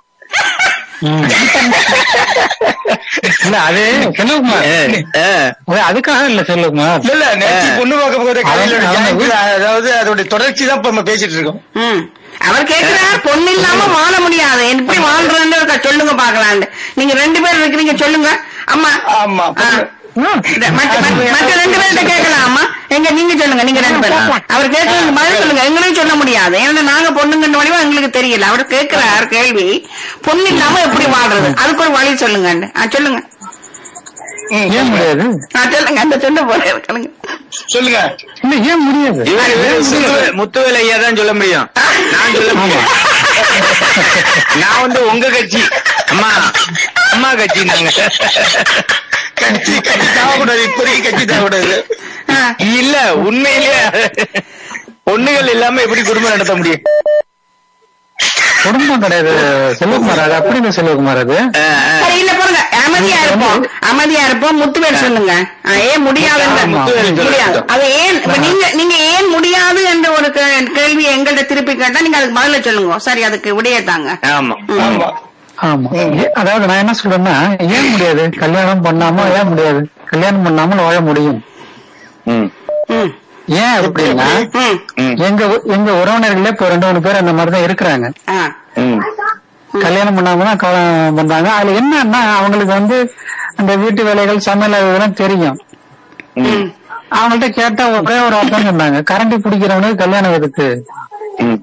இல்ல அது செல்வகுமார் ஆ. அது அதுக்காக இல்ல செல்வகுமார் இல்ல இல்ல நேற்று பொண்ணு பார்க்க போகிற கதையில அவன் joint அவன் ல, அதாவது அதோட தொடர்ச்சி தான் இப்ப நம்ம பேசிட்டு இருக்கோம் ம். அவர் கேட்கிறார் பொண்ணு இல்லாம வாழ முடியாது எப்படி வாழ்றதுன்னு இருக்கா சொல்லுங்க பாக்கலான்னு நீங்க ரெண்டு பேர் இருக்கிறீங்க சொல்லுங்க அம்மா ஆமா ஆ. இந்த மற்ற மற்ற- மற்ற ரெண்டு பேர்கிட்ட கேட்கலாம் அம்மா எங்க நீங்க சொல்லுங்க நீங்க ரெண்டு பேரும் அவர் கேட்கறது பதில் சொல்லுங்க எங்களையும் சொல்ல முடியாது ஏன்னா நாங்க பொண்ணுங்கன்ற வழிவா எங்களுக்கு தெரியல அவர் கேட்கிறார் கேள்வி பொண்ணு இல்லாம எப்படி வாழ்றது அதுக்கு ஒரு வழி சொல்லுங்க ஆ, சொல்லுங்க ஏன் முடியாது ஆ, சொல்லுங்க அந்த சொல்ல போறேன் சொல்லுங்க சொல்லுங்க இல்ல ஏன் முடியாது இவர் இவர் முத்துவே- முத்துவேல் ஐயா தான் சொல்ல முடியும் நான் சொல்ல முடியும் நான் வந்து உங்க கட்சி அம்மா அம்மா கட்சி நாங்க கட்சி கட்சி தேவைக்கூடாது இப்போதைக்கு கட்சி தேவைக்கூடாது ஆ. இல்ல உண்மையிலேயே பொண்ணுகள் இல்லாம எப்படி குடும்பம் நடத்த முடியும் குடும்பம் கிடையாது செல்வகுமார் அது அப்படி இல்ல செல்வகுமார் அது ஆ, ஆ. சரி இல்ல பாருங்க அமைதியா இருப்போம் அமைதியா இருப்போம் முத்துவேல் சொல்லுங்க ஆ, ஏன் முடியாதுங்க ஆமா. முத்துவேல் சொல்லுங்க. முடியாது அது ஏன் இப்ப நீங்க நீங்க ஏன் முடியாது என்ற ஒரு கே- கேள்வி எங்கள்ட்ட திருப்பி கேட்டா நீங்க அதுக்கு பதில சொல்லுங்க சரி அதுக்கு விடையே தாங்க ஆமா ஆமா ஆமா ஏ- அதாவது நான் என்ன சொல்றேன்னா ஏன் முடியாது கல்யாணம் பண்ணாம ஏன் முடியாது கல்யாணம் பண்ணாமல் வாழ முடியும் ம், ம், ஏன் அப்படின்னா ம், ம், எங்க உ- எங்க உறவினர்களே இப்ப ரெண்டு மூணு பேர் அந்த மாதிரிதான் இருக்கிறாங்க ஆ, ம். கல்யாணம் பண்ணாம தான் கல்யாணம் பண்றாங்க அதுல என்னன்னா அவங்களுக்கு வந்து அந்த வீட்டு வேலைகள் சமையல் இதெல்லாம் தெரியும் ம். அவங்கள்ட்ட கேட்டா ஒரே ஒரு அர்த்தம் சொன்னாங்க கரண்டி பிடிக்கிறவனுக்கு கல்யாணம் எதுக்கு ம்.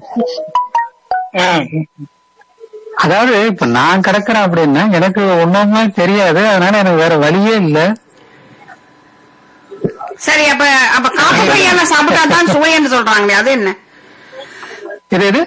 அதாவது இப்ப நான் கிடக்குறேன் அப்படின்னா எனக்கு ஒண்ணுமே தெரியாது அதனால எனக்கு வேற வழியே இல்ல சரி அப்ப அப்ப காப்பு கையால சாப்பிட்டா தான் சுவைன்னு சொல்றாங்களே அது என்ன இது எது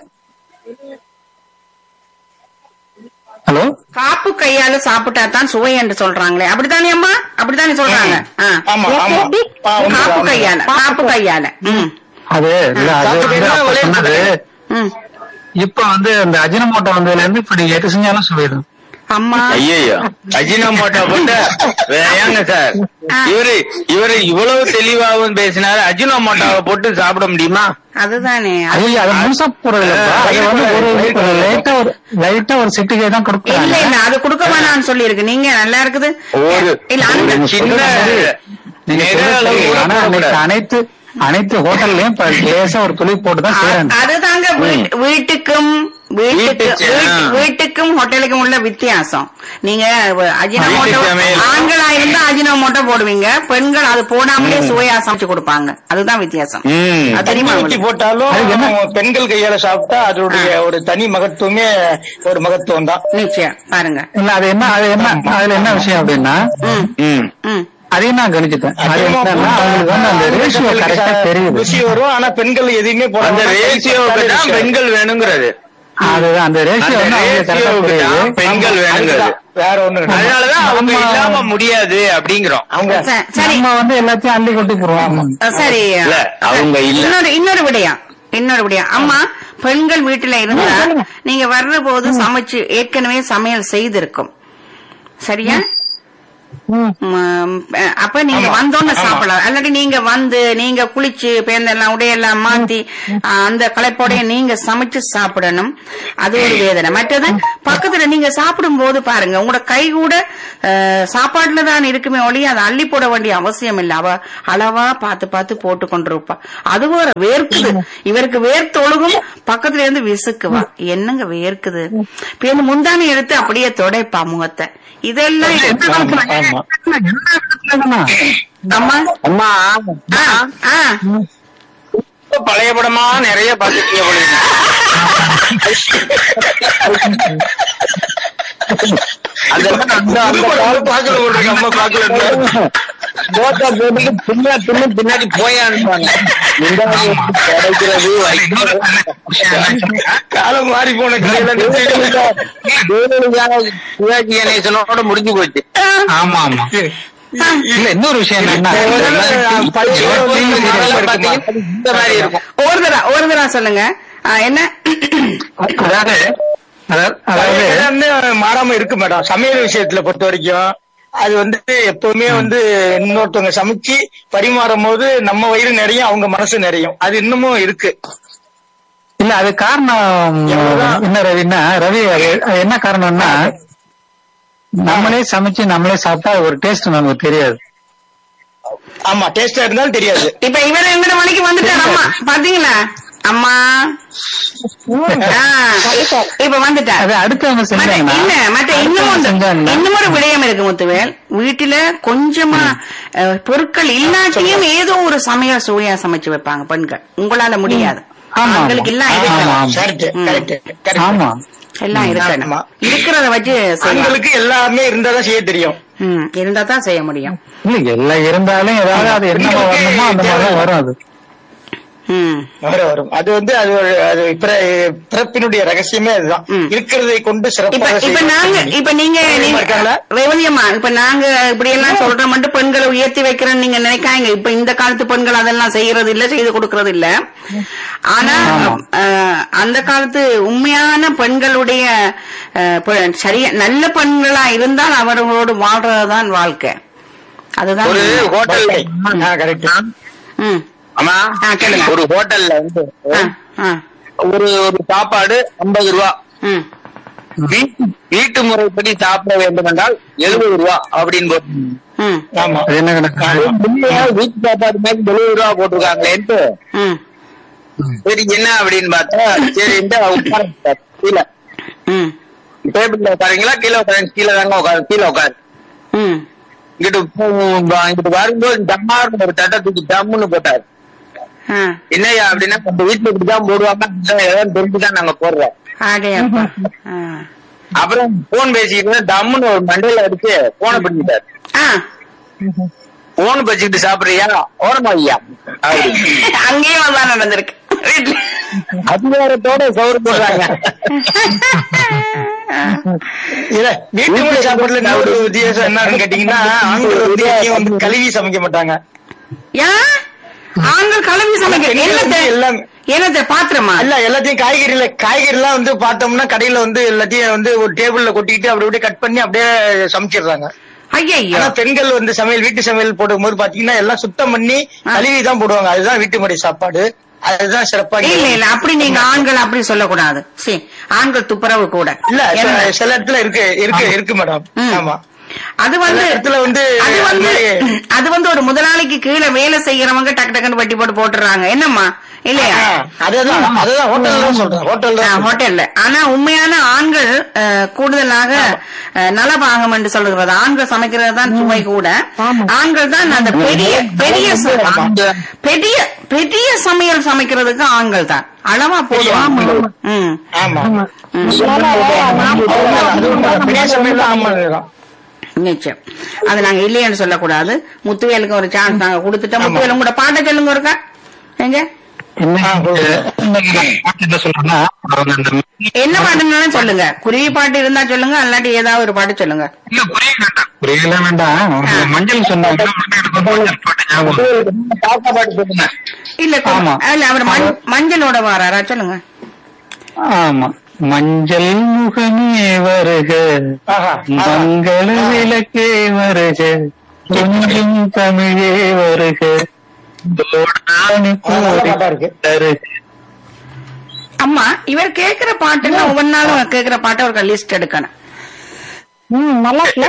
ஹலோ காப்பு கையால சாப்பிட்டா தான் சுவை என்று சொல்றாங்களே அப்படித்தானே அம்மா அப்படித்தானே சொல்றாங்க ஆ. ஆமா ஆமா எப்படி? ஆ, உண்மைதான், காப்பு உண்மைதான். கையால காப்பு கையால ம் அது இல்ல அது வந்து சாப்பிட்டீங்கன்னா அப்ப ஒரே சொன்னது ம் இப்ப வந்து இந்த அஜினமோட்டோ வந்ததுல இருந்து இப்ப நீங்க எது செஞ்சாலும் சுவைதான் அம்மா ஐயோ அஜினமோட்டோ போட்டு வே- ஏங்க சார் இவரு இவரு இவ்வளவு தெளிவாகவும் பேசினாரு அஜினமோட்டோவை போட்டு சாப்பிட முடியுமா அதுதானே அது அது முழுசா போறது இல்லப்பா. அது வந்து ஒரு ஒரு லைட்டா ஒரு லைட்டா ஒரு சிட்டிகை தான் இல்ல கொடுக்குறாங்க இல்ல அது கொடுக்க வேணாம்னு சொல்லி இருக்கு நீங்க நல்லா இருக்குது ஒரு இல்ல அந்த ஒரு சின்ன நீங்க நிறைய சொல்றது அளவு சரி. கூட ஆனா அன்னைக்கு போடக்கூடாது. அனைத்து அனைத்து ஹோட்டல்லயும் இப்ப லேசா ஒரு துளி போட்டு தான் அ- செய்யறாங்க அதுதாங்க வீட்டு- வீட்டுக்கும் வீட்டுக்கு வீட்டுக்கு, வீட்டு- ஆ. வீட்டுக்கும் ஹோட்டலுக்கும் உள்ள வித்தியாசம் நீங்க அஜினமோட்டோ வீட்டு சமையல். ஆண்களா இருந்தா அஜினமோட்டோ போடுவீங்க பெண்கள் அது போடாமலே சுவையா சமைச்சு கொடுப்பாங்க அதுதான் வித்தியாசம் ம். அது தெரியுமா ஊத்தி உங்களுக்கு? போட்டாலும் அது என்ன? பெண்கள் கையால சாப்பிட்டா அதோடைய ஒரு தனி மகத்துவமே ஒரு மகத்துவம் தான் நிச்சயம் பாருங்க இல்ல அது என்ன அது என்ன அதுல என்ன விஷயம் அப்படின்னா ம் ம். ம் அதையும் நான் கணிச்சிட்டேன் அது என்னன்னா அவங்களுக்கு வந்து அந்த ரேஷியோ கரெக்டா தெரியுது ருசி வரும் ஆனா பெண்கள் எதுவுமே போடாம அந்த ரேசியோவுக்கு தான் பெண்கள் வேணுங்கிறது அதுதான் அந்த ரேஷியோ அந்த வந்து அவங்களுக்கு கரெக்டா ரேசியோவுக்கு தான் தெரியுது பெண்கள் வேணுங்கிறது அதுதான். வேற ஒண்ணு கிடையாது. அதனாலதான் அவங்க நம்ம- இல்லாம முடியாது அப்படிங்கிறோம் அவங்க ச- சரி நம்ம வந்து எல்லாத்தையும் அள்ளி கொட்டி போடுவோம் அஹ் சரி இல்ல, அவங்க இல்ல. இன்னொரு இன்னொரு விடயம் இன்னொரு விடயம் அம்மா பெண்கள் வீட்டுல இருந்தா நீங்க வர்ற போது சமைச்சு ஏற்கனவே சமையல் செய்திருக்கும் சரியா ம், அஹ் அப்ப நீங்க ஆமா, வந்தோன்னு ஆமா. சாப்பிடலாம் அல்லாட்டி நீங்க வந்து நீங்க குளிச்சு பேந்தெல்லாம் உடையெல்லாம் மாத்தி அஹ், அந்த களைப்போடைய நீங்க சமைச்சு சாப்பிடணும் அது ஒரு வேதனை மற்றது பக்கத்துல நீங்க சாப்பிடும் போது பாருங்க உங்களோட கை கூட அஹ், சாப்பாட்டுல தான் இருக்குமே ஒழிய அதை அள்ளி போட வேண்டிய அவசியம் இல்ல அவ அளவா பார்த்து பார்த்து போட்டு கொண்டிருப்பா அது வேற வேர்க்குது இவருக்கு வேர்த்து ஒழுகும் பக்கத்துல இருந்து விசுக்குவா என்னங்க வேர்க்குது பேருந்து முந்தானி எடுத்து அப்படியே தொடைப்பா முகத்தை இதெல்லாம் எந்த காலத்துல ஆமா. அம்மா அம்மா ஆ, ஆ. இப்ப பழைய படமா நிறைய பாத்துட்டீங்க போல இருக்கு. அதெல்லாம் அந்த அந்த காலம் பார்க்கல ஒரு நம்ம பார்க்கல தோசை போட்டுட்டு பின்ன பின்ன பின்னாடி போயான்னுவாங்க கிடைக்கிறது வைக்கிறது காலம் மாறி போன கதையில சிவாஜி கணேசனோட முடிஞ்சு போச்சு ஆமா ஆமா இல்ல இன்னொரு விஷயம் என்னன்னா இந்த மாதிரி இருக்கும் ஒரு தடவை ஒரு தடவை சொல்லுங்க ஆ, என்ன அதாவது அதாவது- அதாவது எல்லாமே மாறாம இருக்கு மேடம் சமையல் விஷயத்துல பொறுத்த வரைக்கும் அது வந்து எப்பவுமே வந்து இன்னொருத்தவங்க சமைச்சு பரிமாறும் போது நம்ம வயிறு நிறையும் அவங்க மனசு நிறையும் அது இன்னமும் இருக்கு இல்ல அது காரணம் எவ்வளவுதான்? என்ன ரவின்னா ரவி அது அது என்ன காரணம்னா நம்மளே சமைச்சு நம்மளே சாப்பிட்டா ஒரு டேஸ்ட் நமக்கு தெரியாது ஆமா டேஸ்டா இருந்தாலும் தெரியாது இப்ப இவர் எங்கட மணிக்கு வந்துட்டார் அம்மா பாத்தீங்களா அம்மா ஆ, இப்ப வந்துட்டார் அது அடுத்தவங்க மத்த- செஞ்சாங்கன்னா இல்ல மற்ற இன்னும் அடுத்தவங்க ஒன்று- செஞ்சாங்கன்னா இன்னும் ஒரு விடயம் இருக்கு முத்துவேல் வீட்டுல கொஞ்சமா அஹ், பொருட்கள் இல்லாட்டியும் ஏதோ ஒரு சமையல் சுவையா சமைச்சு வைப்பாங்க பெண்கள் உங்களால முடியாது ஆமா, ஆண்களுக்கு எல்லாம் ஆமா, இருக்கணும் ஆமா. கரெக்ட் ம். கரெக்ட் ஆமா எல்லாம் இருக்கணும் ஆமா. இருக்கிறத வச்சு செய்யலாம் ஆண்களுக்கு எல்லாமே இருந்தாதான் செய்ய தெரியும் ம், இருந்தா தான் செய்ய முடியும் இல்ல எல்லாம் இருந்தாலும் ஏதாவது அது என்ன வரணுமோ அந்த மாதிரிதான் வரும் அது ம் வரும் வரும் அது வந்து அது ஒரு அது பிற- பிறப்பினுடைய ரகசியமே அதுதான் ம். இருக்கிறதை கொண்டு இப்ப சிறப்பாக இப்ப செய்வது. நாங்க இப்ப நீங்க தெரியுமா இருக்காங்களா? ரேவதியம்மா இப்ப நாங்க இப்படி எல்லாம் சொல்ற மட்டும் பெண்களை உயர்த்தி வைக்கிறேன்னு நீங்க நினைக்காங்க இப்ப இந்த காலத்து பெண்கள் அதெல்லாம் செய்யறது இல்ல செய்து கொடுக்கறது இல்ல ஆனா அஹ், அந்த காலத்து உண்மையான பெண்களுடைய அஹ், பெ- சரியா நல்ல பெண்களா இருந்தால் அவர்களோடு வாழ்றதுதான் வாழ்க்கை அதுதான் ஒரு உண்மை. ஹோட்டல்ல ஆ, correct. ம் ஆமா ஆ, சொல்லுங்க. ஒரு ஹோட்டல்ல வந்து ஆ, ஆ, ஒரு ஒரு சாப்பாடு ஐம்பது ரூபா ம் வீட்டு வீட்டு முறைப்படி சாப்பிட வேண்டும் என்றால் எழுபது ரூபா அப்படின்னு போட்டு ம் ஆமா அது என்ன கணக்கு உண்மையா வீட்டு சாப்பாடு மாதிரி எழுபது ரூபா போட்டிருக்காங்களேன்ட்டு ம் சரி என்ன அப்படின்னு பார்த்தா சரின்ட்டு உட்கார கீழே ம் டேபிள்ல உட்காருங்களா கீழே உட்காரு கீழே தாங்க உட்காரு கீழே உட்காரு ம் இங்கிட்டு போ- இங்கிட்டு வரும்போது டம்மார்னு ஒரு தட்டை தூக்கி டம்முன்னு போட்டாரு ஆ என்னய்யா அப்படின்னா நம்ம வீட்டுல இப்படிதான் போடுவாங்க அப்படிதான் ஏதாவது தெரிஞ்சுதான் நாங்க போடுறோம் ஆடே அப்பா ஆ அப்புறம் போன் பேசிக்கிட்டு இருந்தா டம்முன்னு ஒரு மண்டையில அடிச்சு போனை பிடிச்சிட்டாரு ஆ போன் பேசிக்கிட்டு சாப்பிடுறியா ஓரமா ஐயா அப்படி. அங்கேயும் அதான் நடந்திருக்கு வீட்டுல. அதிகாரத்தோட சோறு போடுறாங்க இல்ல வீட்டு முறை சாப்பாடுல என்ன ஒரு வித்தியாசம் என்னன்னு கேட்டீங்கன்னா ஆண்கள் வந்து எங்கேயும் வந்து கழுவி சமைக்க மாட்டாங்க ஏன் ஆண்கள் கலவி சமைக்க பெண்கள் என்னத்தை வந்து எல்லாம் என்னத்தை பாத்திரமா இல்ல எல்லாத்தையும் காய்கறில காய்கறி எல்லாம் வந்து பார்த்தோம்னா கடையில வந்து எல்லாத்தையும் வந்து ஒரு டேபிள்ல கொட்டிட்டு அப்படி அப்படியே கட் பண்ணி அப்படியே சமைச்சிடுறாங்க ஐயோ ஆனா பெண்கள் வந்து சமையல் வீட்டு சமையல் போடும்போது பாத்தீங்கன்னா எல்லாம் சுத்தம் பண்ணி கழுவி தான் போடுவாங்க அதுதான் வீட்டு முறை சாப்பாடு அதுதான் சிறப்பா இல்ல இல்ல அப்படி நீங்க ஆண்கள் அப்படி சொல்லக்கூடாது சரி ஆண்கள் துப்புரவு கூட இல்ல என்ன? சில- சில இடத்துல இருக்கு இருக்கு இருக்கு மேடம் ம். ஆமா அது வந்து சில இடத்துல வந்து அது வந்து அது மாதிரி- அது வந்து ஒரு முதலாளிக்கு கீழே வேலை செய்யறவங்க டக்கு டக்குன்னு வட்டி போட்டு போட்டுறாங்க என்னம்மா இல்லையா ஆ, அதுதான் அதுதான் ஹோட்டல் தான் சொல்றேன் ஹோட்டல் ஆ, தான் சொல்றேன். ஹோட்டல்ல ஆனா உண்மையான ஆண்கள் அஹ், கூடுதலாக அஹ், நலபாகம் என்று சொல்லுகிறது ஆண்கள் சமைக்கிறது தான் சுவை கூட ஆண்கள் தான் அந்த பெரிய பெரிய ச- பெரிய பெரிய சமையல் சமைக்கிறதுக்கு ஆண்கள் தான் அளவா போடுவாங்க ம் ஆமா ம். அது உண்மைதான். பெரிய சமையல் தான் ஆமா அதுதான். நிச்சயம் அது நாங்க இல்லைன்னு சொல்லக்கூடாது முத்துவேலுக்கு ஒரு சான்ஸ் நாங்க கொடுத்துட்டோம் முத்துவேலும் கூட பாட்ட சொல்லுங்க ஒருக்கா எங்க என்ன இன்னைக்கு நான் பாட்டு என்ன சொல்றேன்னா அவங்க அந்த என்ன பாட்டுன்னு சொல்லுங்க குருவி பாட்டு இருந்தா சொல்லுங்க அல்லாட்டி ஏதாவது ஒரு பாட்டு சொல்லுங்க இல்ல புரிய வேண்டாம் புரியல வேண்டாம் அவங்க மஞ்சள் சொன்னாங்க எனக்கு வந்து மஞ்சள் பாட்டு ஞாபகம் வருது. தாத்தா பாட்டு சொல்லுங்க இல்ல கு- ஆமா. இல்ல அவர் மஞ்- மஞ்சளோட வாராரா சொல்லுங்க ஆமா மஞ்சள் முகமே வருக ஆஹா, ஆஹா. மங்கள விளக்கே வருக கொஞ்சம் தமிழே வருக தோடாணி நல்ல பாட்டா இருக்கு. தருக அம்மா இவர் கேக்குற பாட்டுன்னா ஒவ்வொரு நாளும் கேக்குற பாட்டை ஒரு லிஸ்ட் எடுக்கணும் ம் நல்லா இருக்குல்ல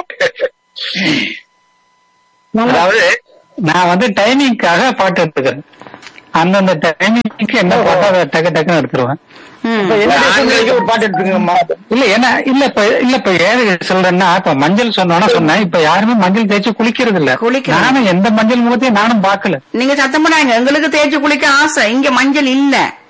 நல்லா அதாவது நான் வந்து டைமிங்காக பாட்டு எடுத்துக்கிறேன் அந்தந்த டைமிங்க்கு என்ன பாட்டோ அதை டக்கு டக்குன்னு எடுத்துருவேன் ம். இப்ப என்ன தேசங்களுக்கு ஒரு பாட்டு எடுத்துக்கங்கம்மா இல்ல ஏன்னா இல்ல இப்ப இல்ல இப்ப ஏது சொல்றேன்னா இப்ப மஞ்சள் சொன்னோன்னா சொன்னேன் இப்ப யாருமே மஞ்சள் தேய்ச்சி குளிக்கிறது இல்ல குளிக்கிறது. நானும் எந்த மஞ்சள் முகத்தையும் நானும் பாக்கல நீங்க சத்தம் போடாங்க எங்களுக்கு தேய்ச்சி குளிக்க ஆசை இங்க மஞ்சள் இல்ல